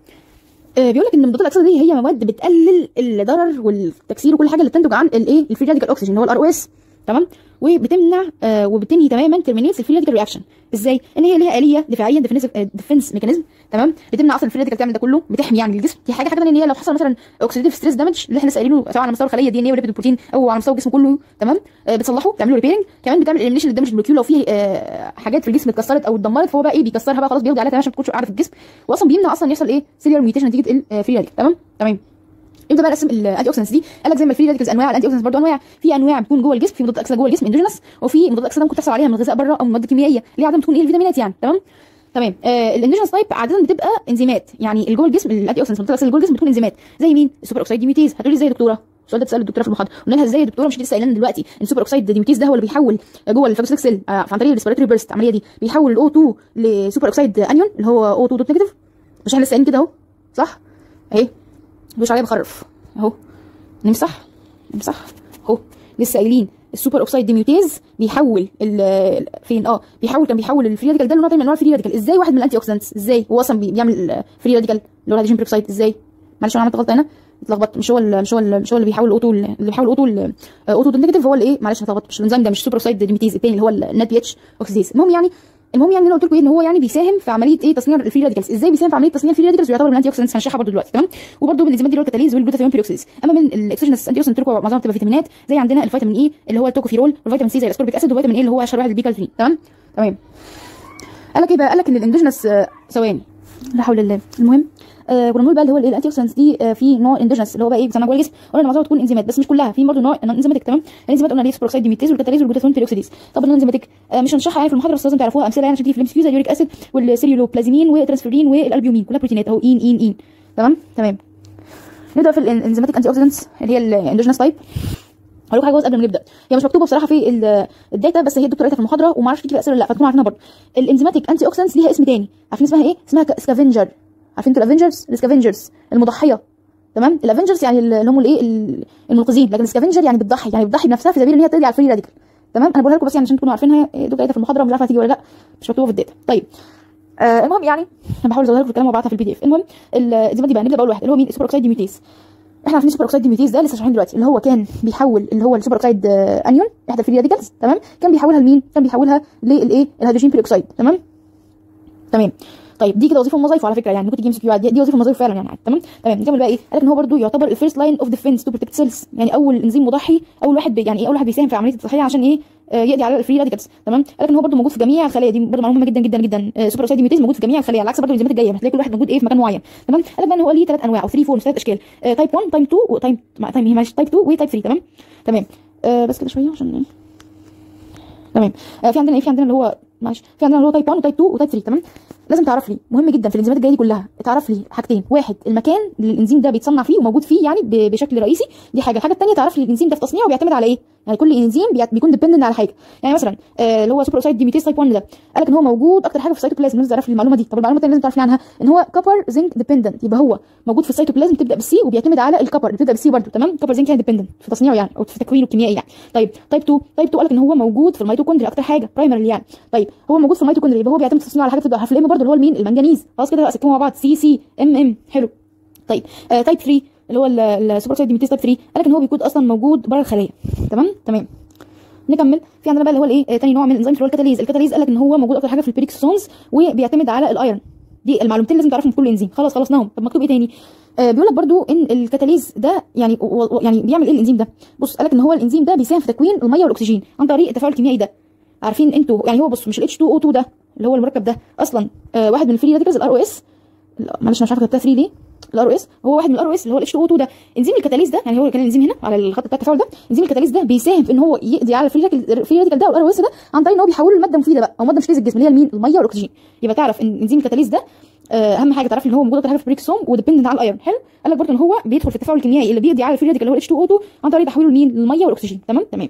آه بيقول لك ان مضادات الاكسده دي هي مواد بتقلل الضرر والتكسير وكل حاجه اللي بتنتج عن الايه الفري راديكال اوكسجين اللي هو الار او اس تمام وبتمنع آه وبتنهي تماما ترمينيتس الفري راديكال رياكشن ازاي ان هي ليها اليه دفاعيه ديفنس ميكانيزم تمام بتمنع اصلا الفري راديكال تعمل ده كله بتحمي يعني الجسم دي حاجه حاجه ثانيه ان هي لو حصل مثلا اوكسيديف ستريس دامج اللي احنا لسه قايلينه سواء على مستوى الخليه دي ان اي وليبيد بروتين او على مستوى الجسم كله تمام آه بتصلحه بتعمل له ريبيرنج كمان بتعمل اليمينيشن للدمج المولكيول لو في آه حاجات في الجسم اتكسرت او اتدمرت فهو بقى ايه بيكسرها بقى خلاص بيقضي عليها تمام عشان ما تكونش قاعده في الجسم واصلا بيمنع اصلا يحصل ايه سيلير ميوتيشن نتيجه الفري راديكال تمام تمام نبدا بقى نقسم الانتي اوكسيدنتس دي قال لك زي ما الفري راديكالز انواع الانتي اوكسيدنتس برضه انواع في انواع بتكون جوه الجسم في مضادات اكسده جوه الجسم اندوجينس وفي مضادات اكسده ممكن تحصل عليها من الغذاء بره او من مواد كيميائيه ليها عدم تكون ايه الفيتامينات يعني تمام تمام آه الاندوجينس تايب عاده بتبقى انزيمات يعني اللي جوه الجسم الانتي اوكسيدنتس اللي جوه الجسم بتكون انزيمات زي مين السوبر اوكسيد ديميتيز هتقولي ازاي يا دكتوره السؤال ده اتسال الدكتوره في المحاضره قلنا لها ازاي يا دكتوره مش لسه قايله دلوقتي ان السوبر اوكسيد ديميتيز ده هو اللي بيحول جوه الفاجوسيلك سيل آه عن طريق الريسبيراتوري بيرست العمليه دي بيحول الاو 2 لسوبر اوكسيد انيون اللي هو او 2 دوت نيجاتيف مش احنا لسه قايلين كده اهو صح اهي مش عليا بخرف اهو نمسح نمسح اهو لسه قايلين السوبر اوكسيد ديميوتيز بيحول ال فين اه بيحول كان بيحول الفري راديكال ده لنوع تاني من انواع الفري راديكال ازاي واحد من الانتي اوكسيدنتس ازاي هو اصلا بي- بيعمل فري راديكال اللي هو الهيدروجين بيروكسيد ازاي معلش انا عملت غلطه هنا اتلخبطت مش هو ال- مش هو ال- مش هو اللي بيحول الاوتو اللي بيحول الاوتو ال- اوتو نيجاتيف هو اللي ايه معلش انا اتلخبطت مش الانزيم ده مش سوبر اوكسيد ديميتيز التاني اللي هو النت بي اتش اوكسيديز المهم يعني المهم يعني اللي أنا قلت لكم ايه ان هو يعني بيساهم في عمليه ايه تصنيع الفري راديكالز ازاي بيساهم في عمليه تصنيع الفري راديكالز ويعتبر من الانتي اوكسيدنتس هنشرحها برضه دلوقتي تمام وبرضه من الانزيمات دي اللي هو الكتاليز والجلوتاثيون بيروكسيدز اما من الاكسجينس انتي اوكسيدنت قلت لكم معظمها بتبقى فيتامينات زي عندنا الفيتامين اي اللي هو التوكوفيرول والفيتامين سي زي الاسكوربيك اسيد والفيتامين اي اللي هو اشهر واحد البيكال 3 تمام تمام قال لك ايه بقى قال لك ان الاندوجينس آه، ثواني لا حول الله المهم آه كنا بنقول بقى اللي هو الايه الانتي اوكسيدنتس دي آه في نوع اندوجينس اللي هو بقى ايه بيسمى جوه الجسم قلنا ان معظمها تكون انزيمات بس مش كلها في برضه نوع انزيماتيك تمام الانزيمات قلنا ليه سوبر اوكسيد ديميتيز والكتاليز والجلوتاثيون بيروكسيديز طب الانزيماتيك آه مش هنشرحها يعني في المحاضره بس لازم تعرفوها امثله يعني عشان تيجي في الام زي اليوريك اسيد والسيريولوبلازمين والترانسفيرين والالبيومين كلها بروتينات اهو ان ان ان تمام تمام نبدا في الانزيماتيك انتي اوكسيدنتس اللي هي الاندوجينس تايب هقول لكم حاجه بس قبل ما نبدا هي مش مكتوبه بصراحه في ال- الداتا بس هي الدكتور قالتها في المحاضره وما اعرفش تيجي في الاسئله ولا لا فتكونوا عارفينها برضه الانزيماتيك انتي اوكسيدنتس ليها اسم تاني عارفين اسمها ايه اسمها سكافنجر عارفين انتوا الافنجرز السكافنجرز المضحيه تمام الافنجرز يعني اللي هم الايه ال- المنقذين لكن السكافنجر يعني بتضحي يعني بتضحي بنفسها في سبيل ان هي تقضي على الفري راديكال تمام انا بقولها لكم بس يعني عشان تكونوا عارفينها الدكتور قالتها في المحاضره مش عارفه هتيجي ولا لا مش مكتوبه في الداتا طيب آه المهم يعني انا بحاول ازودها لكم في الكلام وابعتها في البي دي اف المهم الانزيمات دي بقى نبدا باول واحد اللي هو مين السوبر اوكسيد ديميتيز احنا عارفين السوبر اوكسيد ديميتيز ده لسه شارحين دلوقتي اللي هو كان بيحول اللي هو السوبر اوكسيد آه، انيون احدى الفري راديكالز تمام كان بيحولها لمين كان بيحولها للايه الهيدروجين بيروكسيد تمام تمام طيب دي كده وظيفه من وظايفه على فكره يعني ممكن تيجي ام سي كيو دي, دي وظيفه من وظايفه فعلا يعني عادي. تمام تمام نكمل بقى ايه قال لك ان هو برده يعتبر الفيرست لاين اوف ديفنس تو بروتكت سيلز يعني اول انزيم مضحي اول واحد بي يعني ايه اول واحد بيساهم في عمليه التضحيه عشان ايه آه، يقضي على الفري راديكالز تمام قال لك ان هو برده موجود في جميع الخلايا دي برده معلومه مهمه جدا جدا جدا آه، سوبر اوكسيد ديميتيز موجود في جميع الخلايا على عكس برده الانزيمات الجايه هتلاقي كل واحد موجود ايه في مكان معين تمام قال لك بقى ان هو ليه ثلاث انواع او 3 فورمز ثلاث اشكال تايب 1 تايب 2 وتايب تايب هي معلش تايب 2 وتايب 3 تمام تمام آه بس كده شويه عشان ايه تمام آه في عندنا ايه في عندنا اللي هو معلش في عندنا اللي هو تايب 1 وتايب 2 وتايب 3 تمام لازم تعرف لي مهم جدا في الانزيمات الجايه دي كلها تعرف لي حاجتين واحد المكان اللي الانزيم ده بيتصنع فيه وموجود فيه يعني ب- بشكل رئيسي دي حاجه الحاجه الثانيه تعرف لي الانزيم ده في تصنيعه بيعتمد على ايه يعني كل انزيم بيعت- بيكون ديبندنت على حاجه يعني مثلا آه اللي هو سوبر اوكسيد ديميتيز تايب 1 ده قال لك ان هو موجود اكتر حاجه في السيتوبلازم لازم تعرف لي المعلومه دي طب المعلومه الثانيه لازم تعرف لي عنها ان هو كوبر زنك ديبندنت يبقى هو موجود في السيتوبلازم بتبدا بالسي وبيعتمد على الكوبر بتبدا بالسي برضه تمام كوبر زنك يعني ديبندنت في تصنيعه يعني او في تكوينه الكيميائي يعني طيب تايب 2 تايب 2 قال لك ان هو موجود في الميتوكوندريا اكتر حاجه برايمري يعني طيب هو موجود في الميتوكوندريا يبقى هو بيعتمد في تصنيعه على حاجه بتبدا حرف الام برضه اللي هو المين المنجنيز خلاص كده اسكتهم مع بعض سي سي ام ام حلو طيب آه تايب 3 اللي هو السوبر اوكسيد ديميتيز تايب 3 قال لك ان هو بيكون اصلا موجود بره الخليه تمام تمام نكمل في عندنا بقى اللي هو الايه آه تاني نوع من الانزيم اللي هو الكتاليز الكتاليز قال لك ان هو موجود اكتر حاجه في البريكسونز وبيعتمد على الايرون دي المعلومتين لازم تعرفهم في كل انزيم خلاص خلصناهم طب مكتوب ايه تاني آه بيقول لك برضو ان الكتاليز ده يعني و- و- يعني بيعمل ايه الانزيم ده بص قال لك ان هو الانزيم ده بيساهم في تكوين الميه والاكسجين عن طريق التفاعل الكيميائي ده عارفين انتوا يعني هو بص مش ال H2O2 ده اللي هو المركب ده اصلا آه واحد من الفري راديكالز الار او اس معلش أنا مش عارفه كتبتها 3 ليه الار او اس هو واحد من الار او اس اللي هو الاتش 2 او 2 ده انزيم الكتاليز ده يعني هو كان الانزيم هنا على الخط بتاع التفاعل ده انزيم الكتاليز ده بيساهم في ان هو يقضي على الفري راديكال الفري راديكال ده والار او اس ده عن طريق ان هو بيحوله لماده مفيده بقى او ماده مش الجسم اللي هي المين الميه والاكسجين يبقى تعرف ان انزيم الكتاليز ده آه، اهم حاجه تعرف ان هو موجود اكتر حاجه في البريكسوم وديبندنت على الايرون حلو قال لك برضه ان هو بيدخل في التفاعل الكيميائي اللي بيقضي على الفري راديكال اللي هو الاتش 2 او 2 عن طريق تحويله لمين للميه والاكسجين تمام تمام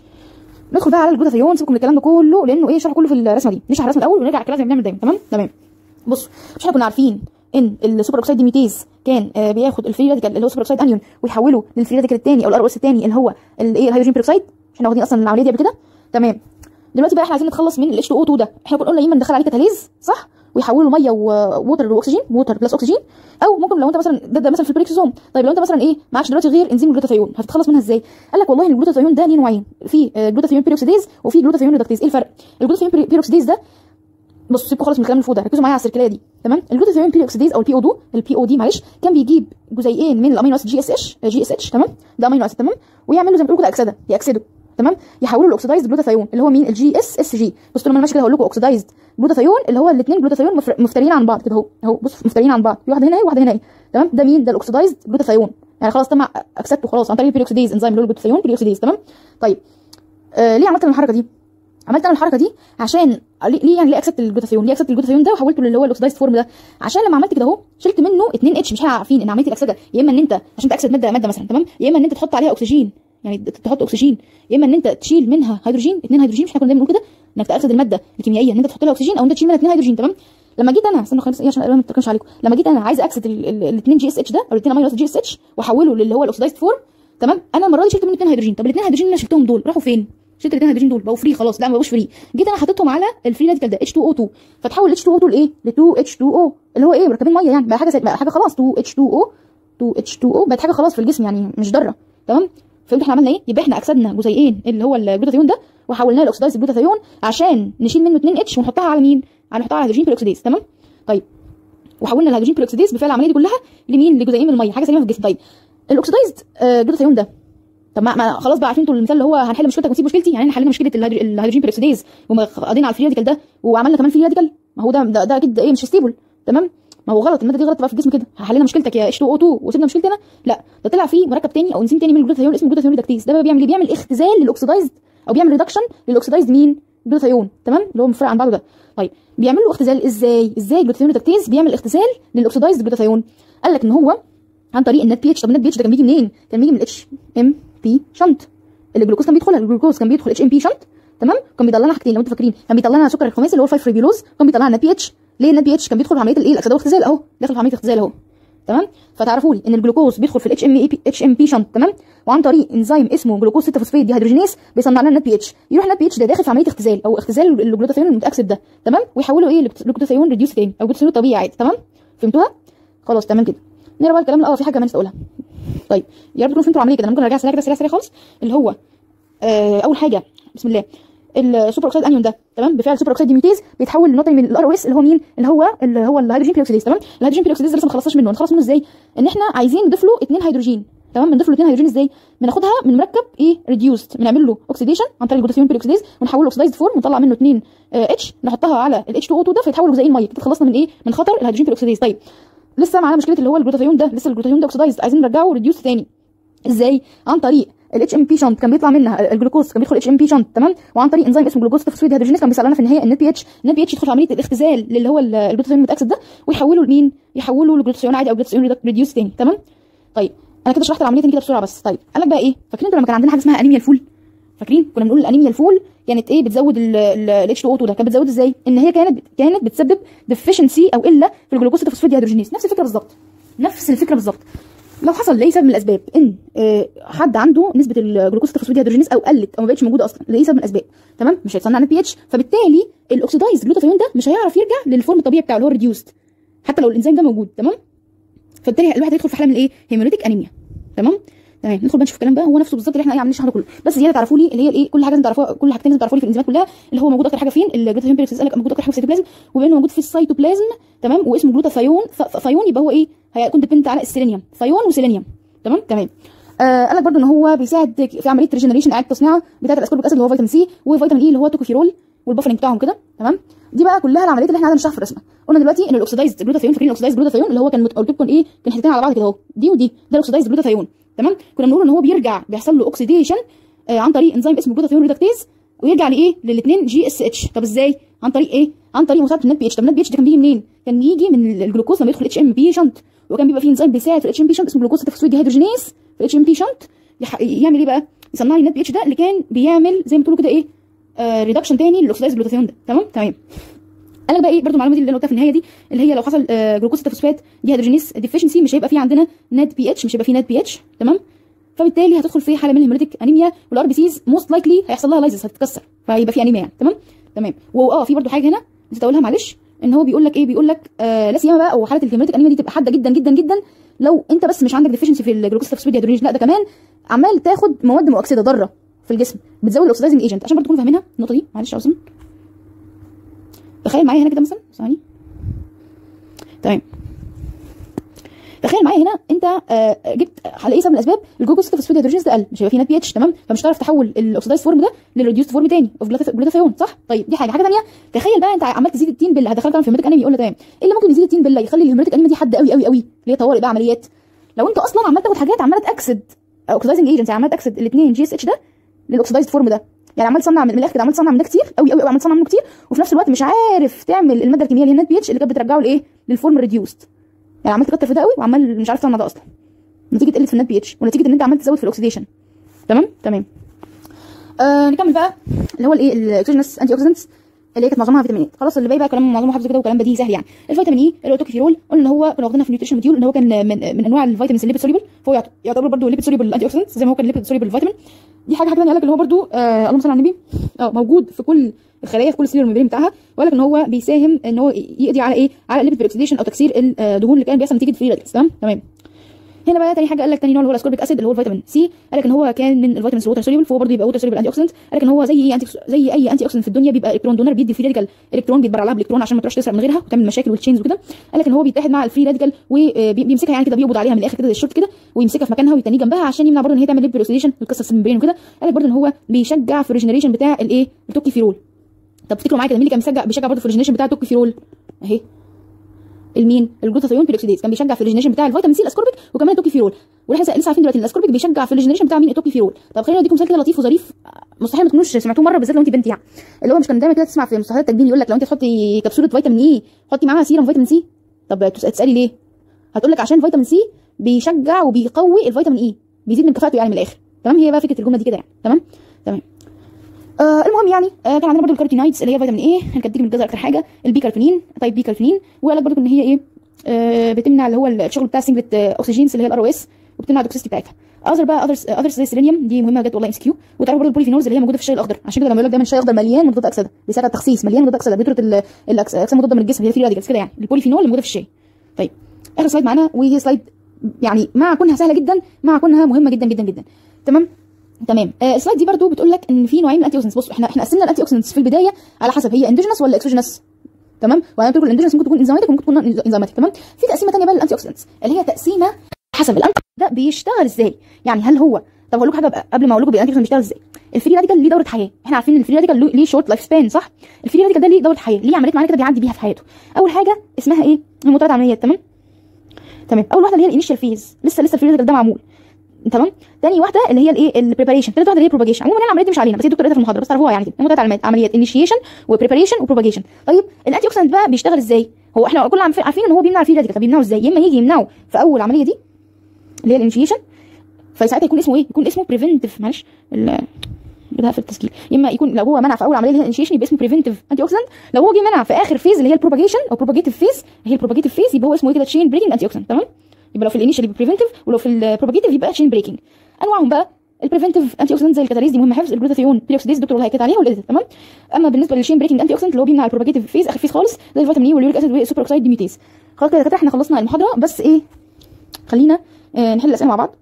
ندخل بقى على الجلوتاثيون سيبكم من الكلام ده كله لانه ايه شرح كله في الرسمه دي نشرح الرسمه الاول ونرجع على الكلام زي ما بنعمل دايما تمام تمام بص مش احنا كنا عارفين ان السوبر اوكسيد ديميتيز كان آه بياخد الفري راديكال اللي هو سوبر اوكسيد انيون ويحوله للفري راديكال الثاني او الار اس الثاني اللي هو الايه الهيدروجين بيروكسيد مش احنا واخدين اصلا العمليه دي قبل كده تمام دلوقتي بقى احنا عايزين نتخلص من الاتش 2 او 2 ده احنا كنا قلنا يا اما ندخل عليه كتاليز صح ويحوله ميه ووتر واكسجين ووتر بلس اكسجين او ممكن لو انت مثلا ده, ده مثلا في البريكسوزوم طيب لو انت مثلا ايه معكش دلوقتي غير انزيم الجلوتاثيون هتتخلص منها ازاي قال لك والله ان الجلوتاثيون ده ليه نوعين في آه، جلوتاثيون بيروكسيديز وفي جلوتاثيون ريدكتيز ايه الفرق الجلوتاثيون بيري- بيروكسيديز ده بصوا سيبكم خالص من الكلام اللي فوق ده ركزوا معايا على السيركليه دي تمام الجلوتاثيون بيروكسيديز او البي او 2 البي او دي معلش كان بيجيب جزيئين من الامينو اسيد جي اس اتش جي اس اتش تمام ده امينو اسيد تمام ويعملوا زي ما بتقولوا كده اكسده ياكسدوا تمام يحولوا الاكسدايزد جلوتاثيون اللي هو مين الجي اس اس جي بصوا لما انا ماشي كده هقول لكم اوكسدايزد جلوتاثيون اللي هو الاثنين جلوتاثيون مفر- مفترين عن بعض كده اهو اهو بصوا مفترين عن بعض في واحده هنا وواحده هنا اهي تمام ده مين ده الاكسدايزد جلوتاثيون يعني خلاص تم اكسدته خلاص عن طريق البيروكسيديز انزيم اللي هو الجلوتاثيون بيروكسيديز تمام طيب آه ليه عملت أنا الحركه دي عملت انا الحركه دي عشان ليه يعني ليه اكسبت الجلوتاثيون ليه اكسبت الجلوتاثيون ده وحولته للي هو الاكسدايز فورم ده عشان لما عملت كده اهو شلت منه 2 اتش مش احنا عارفين ان عمليه الاكسده يا اما ان انت عشان تاكسد ماده ماده مثلا تمام يا اما ان انت تحط عليها اكسجين يعني تحط اكسجين يا اما ان انت تشيل منها هيدروجين اثنين هيدروجين مش احنا كنا دايما بنقول كده انك تاكسد الماده الكيميائيه ان انت تحط لها اكسجين او انت تشيل منها اثنين هيدروجين تمام لما جيت انا استنى خالص ايه عشان ما اتكلمش عليكم لما جيت انا عايزه اكسد الاثنين جي اس اتش ده او الاثنين امينو جي اس اتش واحوله للي هو الاكسدايز فورم تمام انا المره دي شلت منه اثنين هيدروجين طب الاثنين هيدروجين اللي انا شلتهم دول راحوا فين شلت الاثنين هيدروجين دول بقوا فري خلاص لا ما بقوش فري جيت انا حطيتهم على الفري راديكال ده H2O2 فتحول H2O2 لايه ل 2H2O اللي هو ايه مركبين ميه يعني بقى حاجه بقى حاجه خلاص 2H2O 2H2O بقت حاجه خلاص في الجسم يعني مش ضاره تمام فهمت احنا عملنا ايه يبقى احنا اكسدنا جزيئين اللي هو الجلوتاثيون ده وحولناه لاكسدايز الجلوتاثيون عشان نشيل منه 2 اتش ونحطها على مين على نحطها على هيدروجين بيروكسيديز تمام طيب وحولنا الهيدروجين بيروكسيديز بفعل العمليه دي كلها لمين لجزيئين من الميه حاجه سليمه في الجسم طيب الاكسدايزد جلوتاثيون ده طب ما, ما خلاص بقى عارفين انتوا المثال اللي هو هنحل مشكلتك ونسيب مشكلتي يعني احنا حلينا مشكله الهيدروجين بيروكسيديز وقضينا على الفري راديكال ده وعملنا كمان فري راديكال ما هو ده ده, ده اكيد ايه مش ستيبل تمام ما هو غلط الماده دي غلط تبقى في الجسم كده حلينا مشكلتك يا H2O2 وسيبنا مشكلتي انا لا ده طلع فيه مركب تاني او انزيم تاني من الجلوتاثيون اسمه جلوتاثيون ريدكتيز ده بقى بيعمل ايه بيعمل اختزال للاكسدايزد او بيعمل ريدكشن للاكسدايزد مين جلوتاثيون تمام اللي هو مفرق عن بعضه ده طيب بيعمل له اختزال ازاي ازاي الجلوتاثيون ريدكتيز بيعمل اختزال للاكسدايزد جلوتاثيون قال لك ان هو عن طريق النت بي اتش طب النت بي اتش ده كان بيجي منين كان بيجي من الاتش ام بي شنط الجلوكوز كان بيدخل الجلوكوز كان بيدخل اتش ام بي شنط تمام كان بيطلع لنا حاجتين لو انتوا فاكرين كان بيطلع لنا سكر الخماسي اللي هو 5 ريبيولوز كان بيطلع لنا بي اتش ليه النت بي اتش كان بيدخل في عمليه الايه الاكسده والاختزال اهو داخل في عمليه الاختزال اهو تمام فتعرفوا لي ان الجلوكوز بيدخل في الاتش ام اي اتش ام بي شنط تمام وعن طريق انزيم اسمه جلوكوز 6 فوسفيت دي هيدروجينيز بيصنع لنا النت بي اتش يروح النت بي اتش ده داخل في عمليه اختزال او اختزال الجلوتاثيون المتاكسد ده تمام ويحوله ايه لجلوتاثيون ريديوس تاني او جلوتاثيون طبيعي عادي تمام فهمتوها خلاص تمام كده نقرا بقى الكلام اه في حاجه كمان نسيت اقولها طيب يا رب تكونوا فهمتوا العمليه كده ممكن ارجع سريع كده سريع سريع خالص اللي هو آه اول حاجه بسم الله السوبر اوكسيد انيون ده تمام بفعل سوبر اوكسيد ديميوتيز بيتحول لنوتري من الار او اس اللي هو مين اللي هو اللي هو الهيدروجين بيروكسيديز تمام الهيدروجين بيروكسيديز لسه ما خلصناش منه نخلص منه ازاي ان احنا عايزين نضيف له اثنين هيدروجين تمام بنضيف له اثنين هيدروجين ازاي بناخدها من مركب ايه ريديوست بنعمل له اوكسيديشن عن طريق الجلوتاثيون بيروكسيديز ونحوله اوكسيدايزد فورم ونطلع منه اثنين اتش نحطها على الاتش 2 او 2 ده فيتحول لجزيئين ميه كده خلصنا من ايه من خطر الهيدروجين بيروكسيديز طيب لسه معانا مشكله اللي هو الجلوتاثيون ده لسه الجلوتاثيون ده اوكسيدايزد عايزين نرجعه ريديوست تاني ازاي عن طريق الاتش ام بي شنط كان بيطلع منها الجلوكوز كان بيدخل اتش ام بي شنط تمام وعن طريق انزيم اسمه جلوكوز فوسفيد هيدروجينيز كان بيصنع لنا في النهايه النت بي اتش النت بي اتش يدخل في عمليه الاختزال اللي هو الجلوتاثيون المتاكسد ده ويحوله لمين يحوله لجلوتاثيون عادي او جلوتاثيون ريديوس تاني تمام طيب انا كده شرحت العمليه دي كده بسرعه بس طيب قال لك بقى ايه فاكرين انتوا لما كان عندنا حاجه اسمها انيميا الفول فاكرين كنا بنقول الانيميا الفول كانت ايه بتزود الاتش 2 او 2 ده كانت بتزود ازاي ان هي كانت كانت بتسبب ديفيشنسي او قله في الجلوكوز فوسفيد هيدروجينيز نفس الفكره بالظبط نفس الفكره بالظبط لو حصل لاي سبب من الاسباب ان آه حد عنده نسبه الجلوكوز فوسفيد هيدروجينيز او قلت او ما بقتش موجوده اصلا لاي سبب من الاسباب تمام مش هيتصنع نت بي اتش فبالتالي الاكسدايز جلوتاثيون ده مش هيعرف يرجع للفورم الطبيعي بتاعه اللي هو ريديوست حتى لو الانزيم ده موجود تمام فبالتالي الواحد هيدخل في حاله من ايه هيموليتيك انيميا تمام تمام ندخل بقى نشوف الكلام بقى هو نفسه بالظبط اللي احنا ايه عاملين نشرحه كله بس زياده تعرفوا لي اللي هي الايه كل حاجه لازم تعرفوها كل حاجتين لازم تعرفوا لي في الانزيمات كلها اللي هو موجود اكتر حاجه فين الجلوتاثيون بيركسيس قال لك موجود اكتر حاجه في السيتوبلازم وبانه موجود في السيتوبلازم تمام واسمه جلوتاثيون ثايون يبقى هو ايه هيكون ديبند على السيلينيوم ثايون وسيلينيوم تمام تمام آه قال لك برده ان هو بيساعد في عمليه ريجنريشن اعاده تصنيع بتاعه الاسكوربيك اسيد اللي هو فيتامين سي وفيتامين اي اللي هو توكوفيرول والبفرنج بتاعهم كده تمام دي بقى كلها العمليات اللي احنا عايزين نشرحها في الرسمه قلنا دلوقتي ان الاكسدايزد جلوتاثيون فاكرين الاكسدايزد جلوتاثيون اللي هو كان قلت لكم ايه كان حتتين على بعض كده اهو دي ودي ده الاكسدايزد جلوتاثيون تمام كنا بنقول ان هو بيرجع بيحصل له اوكسيديشن آه عن طريق انزيم اسمه جلوتاثيون ريدكتيز ويرجع لايه للاثنين جي اس اتش طب ازاي عن طريق ايه عن طريق مساعده النت بي اتش طب النت بي اتش ده كان بيجي منين كان بيجي من الجلوكوز لما يدخل اتش ام بي شنط وكان بيبقى فيه انزيم بيساعد في الاتش ام بي شنط اسمه جلوكوز فوسفيد هيدروجينيز في الاتش ام بي شنط يعمل ايه بقى يصنع لي النت بي اتش ده اللي كان بيعمل زي ما بتقولوا كده ايه آه ريدكشن تاني للاكسدايز جلوتاثيون ده تمام تمام قال لك بقى ايه برضو المعلومه دي اللي انا قلتها في النهايه دي اللي هي لو حصل آه جلوكوز فوسفات دي هيدروجينيز ديفيشنسي مش هيبقى في عندنا نت بي اتش مش هيبقى في نت بي اتش تمام فبالتالي هتدخل في حاله من الهيموليتيك انيميا والار بي سيز موست لايكلي هيحصل لها لايزس هتتكسر فيبقى في انيميا يعني تمام تمام واه في برضو حاجه هنا نسيت اقولها معلش ان هو بيقول لك ايه بيقول لك آه لا سيما بقى او حاله الهيموليتيك انيميا دي تبقى حاده جدا جدا جدا لو انت بس مش عندك ديفيشنسي في الجلوكوز فوسفات هيدروجينيز لا ده كمان عمال تاخد مواد مؤكسده ضاره في الجسم بتزود الاكسدايزنج ايجنت عشان برضه تكونوا فاهمينها النقطه دي معلش اصلا تخيل معايا هنا كده مثلا ثواني تمام تخيل معايا هنا انت آه جبت على اي سبب من الاسباب الجلوكوز فوسفيد هيدروجينز ده قل مش هيبقى فيه نت بي اتش تمام فمش هتعرف تحول الاكسدايز فورم ده للريديوست فورم تاني اوف جلوتاثيون صح طيب دي حاجه حاجه ثانيه تخيل بقى انت عمال تزيد التين بله هدخلك في هيماتيك انيميا يقول له تمام ايه اللي ممكن يزيد التين بله يخلي الهيماتيك انيميا دي حاده قوي قوي قوي اللي هي طوارئ بقى عمليات لو انت اصلا عمال تاخد حاجات عماله تاكسد اوكسدايزنج ايجنتس عماله تاكسد الاثنين جي اس اتش ده للاكسدايزد فورم ده يعني عمال تصنع من من الاخر كده عمال تصنع من ده كتير قوي قوي قوي عمال تصنع منه كتير وفي نفس الوقت مش عارف تعمل الماده الكيميائيه اللي هي النت بي اتش اللي كانت بترجعه لايه للفورم ريديوست يعني عمال تكتر في ده قوي وعمال مش عارف تصنع ده اصلا نتيجه قله في النت بي اتش ونتيجه ان انت عمال تزود في الاكسيديشن تمام تمام آه نكمل بقى اللي هو الايه الاكسجينس انتي اوكسيدنتس اللي هي كانت معظمها فيتامينات خلاص اللي باقي بقى كلام معظمه حفظ كده وكلام بديهي سهل يعني الفيتامين اي اللي هو توكيفيرول قلنا ان هو كنا واخدينها في النيوتريشن موديول ان هو كان من من انواع الفيتامينز الليبيد سوليبل فهو يعت- يعتبر برضه ليبيد سوليبل انتي اوكسيدنت زي ما هو كان ليبيد سوليبل فيتامين دي حاجه حاجه ثانيه قال لك ان هو برضه آه اللهم صل على النبي اه موجود في كل الخلايا في كل السيلولر ميمبرين بتاعها وقال لك ان هو بيساهم ان هو يقضي على ايه على الليبيد اوكسيديشن او تكسير الدهون اللي كان بيحصل نتيجه فري راديكالز تمام تمام هنا بقى تاني حاجه قال لك تاني نوع اللي هو الاسكوربيك اسيد اللي هو الفيتامين سي قال لك ان هو كان من الفيتامينز الووتر سوليبل فهو برضه يبقى ووتر سوليبل انتي اوكسيدنت قال لك ان هو زي اي انتي زي اي انتي اوكسيدنت في الدنيا بيبقى الكترون دونر بيدي فري راديكال الكترون بيتبرع لها بالالكترون عشان ما تروحش تسرق من غيرها وتعمل مشاكل والتشينز وكده قال لك ان هو بيتحد مع الفري راديكال وبيمسكها يعني كده بيقبض عليها من الاخر كده زي الشورت كده ويمسكها في مكانها ويتنيه جنبها عشان يمنع برضه ان هي تعمل ليبيد اوكسيديشن القصه الممبرين وكده قال لك برضه ان هو بيشجع في الريجنريشن بتاع الايه التوكيفيرول طب افتكروا معايا كده مين اللي كان بيشجع بيشجع برضه في الريجنريشن بتاع التوكيفيرول اهي المين الجلوتاثيون بيروكسيديز كان بيشجع في الريجنريشن بتاع الفيتامين سي الاسكوربيك وكمان التوكيفيرول واحنا لسه لسه عارفين دلوقتي ان الاسكوربيك بيشجع في الريجنريشن بتاع مين التوكيفيرول طب خلينا اديكم مثال كده لطيف وظريف مستحيل ما تكونوش سمعتوه مره بالذات لو انت بنت يعني اللي هو مش كان دايما كده تسمع في مستحضرات التجميل يقول لك لو انت تحطي كبسوله فيتامين اي حطي معاها سيرم فيتامين سي طب تس- تسالي ليه هتقول لك عشان فيتامين سي بيشجع وبيقوي الفيتامين اي بيزيد من كفاءته يعني من الاخر تمام هي بقى فكره الجمله دي كده يعني تمام تمام آه المهم يعني آه كان عندنا برضو الكاروتينايدز اللي هي فيتامين ايه كانت بتيجي من الجزر اكتر حاجه البي كارتونين طيب بي كارتونين وقال لك برضو ان هي ايه آه بتمنع اللي هو الشغل بتاع سنجلت اوكسجينز اللي هي الار او اس وبتمنع التوكسيستي بتاعتها اذر بقى اذرز اذرز زي السيلينيوم دي مهمه جت والله ام اس كيو وتعرفوا برضو البوليفينولز اللي هي موجوده في الشاي الاخضر عشان كده لما يقول لك دايما الشاي الاخضر مليان مضادات اكسده بيساعد على التخسيس مليان مضادات اكسده بيطرد ال- الأكس- الاجسام المضاده من الجسم اللي هي فري راديكالز كده يعني البوليفينول اللي موجوده في الشاي طيب اخر سلايد معانا وهي سلايد يعني مع كونها سهله جدا مع كونها مهمه جدا جدا جدا تمام تمام آه السلايد دي برضو بتقول لك ان في نوعين من الانتي اوكسيدنتس بصوا احنا احنا قسمنا الانتي اوكسيدنتس في البدايه على حسب هي اندوجينس ولا اكسوجينس تمام وانا قلت لكم الاندوجينس ممكن تكون انزيماتيك وممكن تكون انزيماتيك تمام في تقسيمه ثانيه بقى للانتي اوكسيدنتس اللي هي تقسيمه حسب الانتي ده بيشتغل ازاي يعني هل هو طب هقول لكم حاجه بقى قبل ما اقول لكم الانتي بيشتغل ازاي الفري راديكال ليه دوره حياه احنا عارفين ان الفري راديكال له- ليه شورت لايف سبان صح الفري راديكال ده ليه دوره حياه ليه عمليه معينه كده بيعدي بيها في حياته اول حاجه اسمها ايه المتابعه عمليات تمام تمام اول واحده اللي هي الانيشال فيز لسه لسه الفري راديكال ده معمول تمام تاني واحده اللي هي الايه البريباريشن تالت واحده اللي هي البروباجيشن عموما العمليات دي مش علينا بس هي الدكتور قالتها في المحاضره بس تعرفوها يعني كده متابعه عمليات عمليات انيشيشن وبريباريشن وبروباجيشن طيب الانتي اوكسيدنت بقى بيشتغل ازاي هو احنا كلنا عارفين عارفين ان هو بيمنع الفري راديكال طب بيمنعه ازاي يا اما يجي يمنعه في اول عمليه دي اللي هي الانيشيشن فساعتها يكون اسمه ايه يكون اسمه بريفنتيف معلش ال- كده في التسجيل يا اما يكون لو هو منع في اول عمليه اللي هي الانيشيشن يبقى اسمه بريفنتيف انتي اوكسيدنت لو هو جه منع في اخر فيز اللي هي البروباجيشن او بروباجيتيف فيز هي البروباجيتيف فيز يبقى هو اسمه ايه كده تشين بريكنج انتي اوكسيدنت تمام يبقى لو في الانيشال يبقى بريفنتيف ولو في البروباجيتيف يبقى تشين بريكنج انواعهم بقى البريفنتيف انتي اوكسيدنت زي الكاتاليز دي مهمه حفظ الجلوتاثيون بيروكسيديز دكتور والله هيكتب عليها والإيديت تمام اما بالنسبه للشين بريكنج انتي اوكسيدنت اللي هو بيمنع البروباجيتيف فيز اخر فيز خالص زي الفيتامين اي واليوريك اسيد والسوبر اوكسيد ديميتيز خلاص كده يا دكاتره احنا خلصنا المحاضره بس ايه خلينا آه نحل الاسئله مع بعض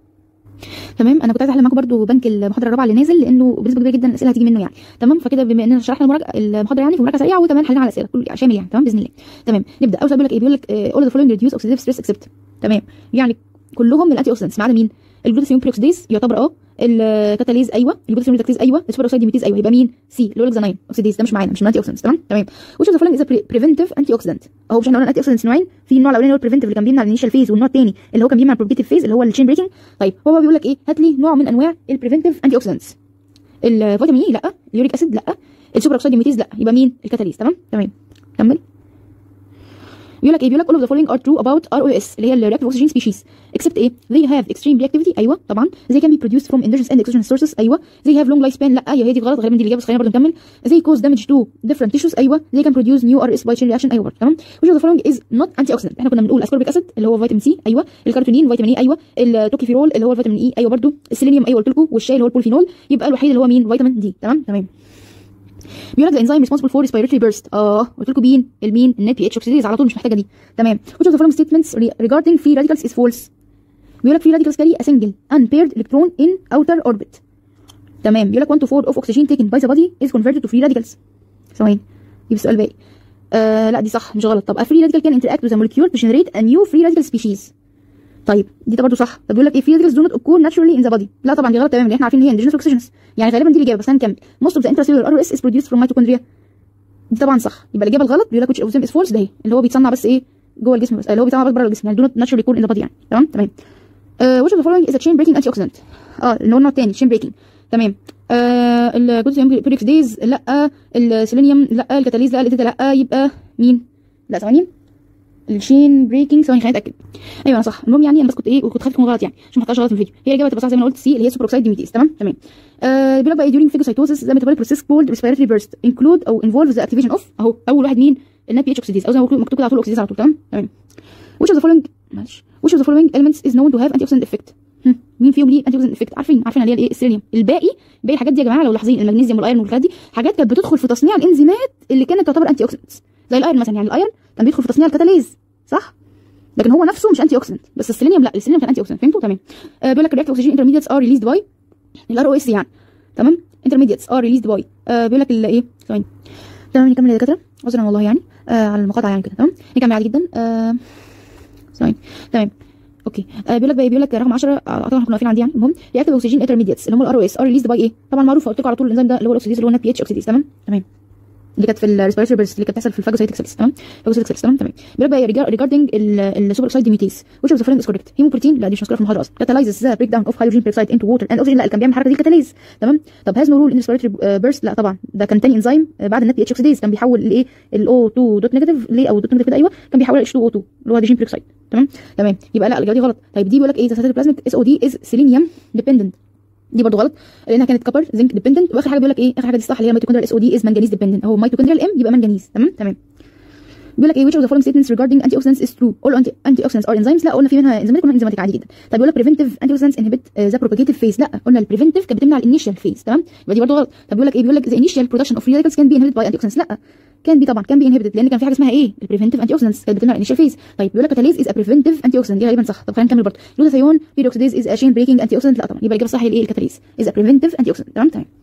تمام انا كنت عايزه احل معاكم برضو بنك المحاضره الرابعه اللي نازل لانه بنسبه كبيره جدا الاسئله هتيجي منه يعني تمام فكده بما اننا شرحنا المراجعه المحاضره يعني في مراجعه سريعه وكمان حلينا على الاسئله كل شامل يعني تمام باذن الله تمام نبدا اول سؤال بيقول لك ايه بيقول لك اول ذا فولوينج ريديوس اوكسيديف ستريس اكسبت تمام يعني كلهم من الانتي اوكسيدنتس ما عدا مين الجلوتاثيون بيروكسيديز يعتبر اه الكاتاليز ايوه الجلوتاثيون ريدكتيز ايوه السوبر اوكسيد ديميتيز ايوه يبقى مين سي اللي هو الاكزانين اوكسيديز ده مش معانا مش من الانتي اوكسيدنتس تمام تمام which of the following is a pre- preventive anti oxidant اهو مش احنا قلنا الانتي اوكسيدنتس نوعين في النوع الاولاني اللي هو البريفنتيف اللي كان بيمنع الانيشال فيز والنوع الثاني اللي هو كان بيمنع البروبيتيف فيز اللي هو التشين بريكنج طيب هو بقى بيقول لك ايه هات لي نوع من انواع البريفنتيف انتي اوكسيدنتس الفيتامين اي لا اليوريك اسيد لا السوبر اوكسيد ديميتيز لا يبقى مين الكاتاليز تمام تمام كمل بيقول لك ايه بيقول لك all of the following are true about ROS اللي هي الرياكتيف اوكسجين سبيشيز except ايه they have extreme reactivity ايوه طبعا they can be produced from endogenous and exogenous sources ايوه they have long lifespan لا ايوه هي دي غلط غالبا دي الاجابه بس خلينا برضه نكمل they cause damage to different tissues ايوه they can produce new RS by chain reaction ايوه برضه تمام which of the following is not antioxidant احنا كنا بنقول ascorbic acid اللي هو فيتامين سي ايوه الكارتونين فيتامين اي ايوه التوكيفيرول اللي هو الفيتامين اي ايوه برضه السيلينيوم ايوه قلت لكم والشاي اللي هو البولفينول يبقى الوحيد اللي هو مين فيتامين دي تمام تمام بيقول لك الانزيم responsible for respiratory burst اه قلت لكم مين المين النت بي اتش اوكسيديز على طول مش محتاجه دي تمام which of the following statements re- regarding free radicals is false بيقول لك free radicals carry a single unpaired electron in outer orbit تمام بيقول لك 1 to 4 of oxygen taken by the body is converted to free radicals ثواني جيب السؤال باقي آه لا دي صح مش غلط طب a free radical can interact with a molecule to generate a new free radical species طيب دي ده برضه صح طب بيقول لك ايه free radicals do not occur naturally in the body لا طبعا دي غلط تماما لان احنا عارفين ان هي endogenous oxygenous يعني غالبا دي الاجابه بس هنكمل most of the intracellular ROS is produced from mitochondria دي طبعا صح يبقى الاجابه الغلط بيقول لك which of them is false ده هي اللي هو بيتصنع بس ايه جوه الجسم بس اللي هو بيتصنع بس بره الجسم يعني do not naturally occur in the body يعني تمام تمام uh, which of the following is a chain breaking antioxidant اه اللي هو النوع الثاني chain breaking تمام آه الجزء بيريكس دايز لا السيلينيوم لا الكتاليز لا الاتيتا لا يبقى مين لا ثواني الشين بريكنج ثواني خليني اتاكد ايوه انا صح المهم يعني انا بس كنت ايه كنت خايف تكون غلط يعني عشان ما حطهاش غلط في الفيديو هي الاجابه تبقى صح زي ما انا قلت سي اللي هي سوبر اوكسايد ديميتيز تمام تمام آه بيقول لك بقى during phagocytosis the metabolic process called respiratory burst include او involve the activation of اهو اول واحد مين النات بي اتش اوكسيديز او زي ما مكتوب كده على طول اوكسيديز على طول تمام تمام which of the following معلش which of the following elements is known to have antioxidant effect هم، مين فيهم ليه antioxidant effect عارفين عارفين اللي هي الايه السيلينيوم الباقي باقي الحاجات دي يا جماعه لو لاحظين المغنيسيوم والايرون والحاجات دي حاجات كانت بتدخل في تصنيع الانزيمات اللي كانت تعتبر انتي اوكسيدنتس زي الايرون مثلا يعني الايرون كان بيدخل في تصنيع الكتاليز صح لكن هو نفسه مش انتي اوكسيدنت بس السيلينيوم لا السيلينيوم كان انتي اوكسيدنت فهمتوا تمام آه بيقول لك الرياكتيف اوكسجين انترميديتس ار ريليزد باي الار او اس يعني تمام انترميديتس ار ريليزد باي آه بيقول لك الايه ثواني تمام نكمل يا دكاتره عذرا والله يعني آه على المقاطعه يعني كده تمام نكمل عادي جدا آه ثواني تمام اوكي آه بيقول لك بقى بيقول لك رقم 10 اعتقد احنا كنا واقفين عندي يعني المهم رياكتيف اوكسجين انترميديتس اللي هم الار او اس ار ريليزد باي ايه طبعا معروف قلت لكم على طول الانزيم ده اللي هو الاكسيديز اللي هو النات بي اتش اوكسيديز تمام تمام اللي كانت في الريسبيراتوري بيرست اللي كانت بتحصل في الفاجوسايتك سيلز تمام فاجوسايتك سيلز تمام تمام بيقول لك بقى ريجاردنج السوبر اوكسايد ديميتيز which of the following is correct هيموبروتين لا دي مش مذكوره في المحاضره اصلا catalyzes the breakdown of hydrogen peroxide into water and oxygen لا اللي كان بيعمل الحركه دي الكتاليز تمام طب has no rule in respiratory burst لا طبعا ده كان تاني انزيم بعد النات بي اتش اوكسيديز كان بيحول الايه الاو 2 دوت نيجاتيف ليه او دوت نيجاتيف كده ايوه كان بيحولها اتش 2 او 2 اللي هو هيدروجين بيروكسيد تمام تمام يبقى لا الاجابه دي غلط طيب دي بيقول لك ايه ذا بلازميك اس او دي از سيلينيوم ديبندنت دي برضه غلط لانها كانت كبر زنك ديبندنت واخر حاجه بيقول لك ايه اخر حاجه دي صح اللي هي ميتوكوندريال اس او دي از مانجانيز ديبندنت هو ميتوكوندريال ام يبقى مانجانيز تمام تمام بيقول لك ايه which of the following statements regarding antioxidants is true all anti antioxidants are enzymes لا قلنا في منها انزيماتيك ومنها انزيماتيك عادي جدا طب بيقول لك preventive antioxidants inhibit uh, the propagative phase لا قلنا البريفنتيف كانت بتمنع الانيشال phase تمام يبقى دي برضه غلط طب بيقول لك ايه بيقول لك the initial production of free radicals can be inhibited by antioxidants لا كان بي طبعا كان بي انهبيتد لان كان في حاجه اسمها ايه البريفنتيف انتي اوكسيدنتس كانت بتمنع الانيشال فيز طيب بيقول لك كاتاليز از ا بريفنتيف انتي اوكسيدنت دي غالبا صح طب خلينا نكمل برضه جلوتاثيون بيروكسيديز از ا شين بريكنج انتي اوكسيدنت لا طبعا يبقى الاجابه الصح هي الايه الكاتاليز از ا بريفنتيف انتي اوكسيدنت تمام تمام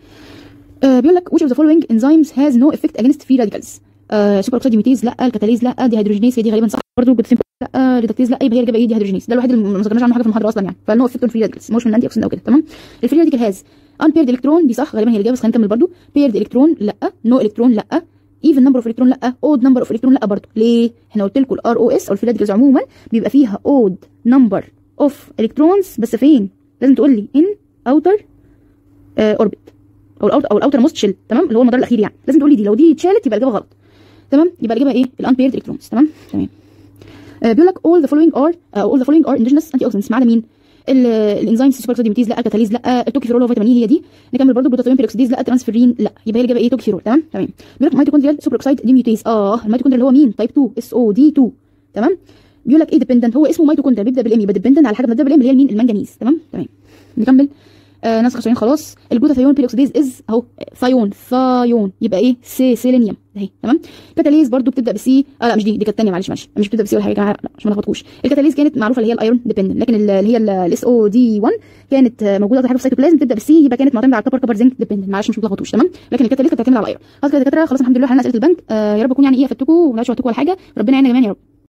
آه بيقول لك which of the following enzymes has no effect against free radicals آه سوبر اوكسيد ديميتيز لا الكاتاليز لا دي هيدروجينيز هي دي غالبا صح برضه جلوتاثيون لا ريدكتيز لا يبقى هي الاجابه ايه دي هيدروجينيز ده الوحيد اللي ما ذكرناش عنه حاجه في المحاضره اصلا يعني فانه افكت فري راديكالز مش من انتي اوكسيدنت او كده تمام الفري راديكال هاز unpaired الكترون دي صح غالبا هي الاجابه بس خلينا نكمل برضه paired الكترون لا نو الكترون لا ايفن نمبر اوف الكترون لا اود نمبر اوف الكترون لا برضه ليه احنا قلت لكم الار او اس او الفري راديكالز عموما بيبقى فيها اود نمبر اوف الكترونز بس فين لازم تقول لي ان اوتر اوربت او الاوتر او الاوتر موست شيل تمام اللي هو المدار الاخير يعني لازم تقول لي دي لو دي اتشالت يبقى الاجابه غلط تمام يبقى الاجابه ايه الانبيرد الكترونز تمام تمام آه بيقول لك all the following are uh, all the following are endogenous antioxidants ما عدا مين الانزيمز السوبر ديميتيز لا الكاتاليز لا التوكيفيرول هو فيتامين هي دي نكمل برضه جلوتاثيون بيروكسيديز لا ترانسفيرين لا يبقى هي الاجابه ايه توكيفيرول تمام تمام بيقول لك ميتوكوندريال سوبر اوكسايد ديميوتيز اه الميتوكوندريال اللي هو مين تايب 2 اس او دي 2 تمام بيقول لك ايه ديبندنت هو اسمه ميتوكوندريال بيبدا بالام يبقى ديبندنت على حاجه بتبدا بالام اللي هي مين المنجنيز تمام تمام نكمل آه ناس خسرين خلاص الجلوتاثيون بيروكسيديز از اهو ثايون ثايون يبقى ايه سي سيلينيوم اهي تمام كاتاليز برضو بتبدا بسي اه لا مش دي دي كانت الثانيه معلش معلش مش بتبدا بسي ولا حاجه يا جماعه لا عشان ما نلخبطكوش الكاتاليز كانت معروفه اللي هي الايرون ديبندنت لكن اللي هي الاس او دي 1 كانت موجوده اكتر حاجه في السيتوبلازم بتبدا بالسي يبقى كانت معتمده على الكبر كبر زنك ديبندنت معلش مش متلخبطوش تمام لكن الكاتاليز كانت بتعتمد على الايرون خلاص كده يا دكاتره خلاص الحمد لله حلنا اسئله البنك آه يا رب اكون يعني ايه افدتكم ولا شويتكم ولا حاجه ربنا يعيننا جميعا يا رب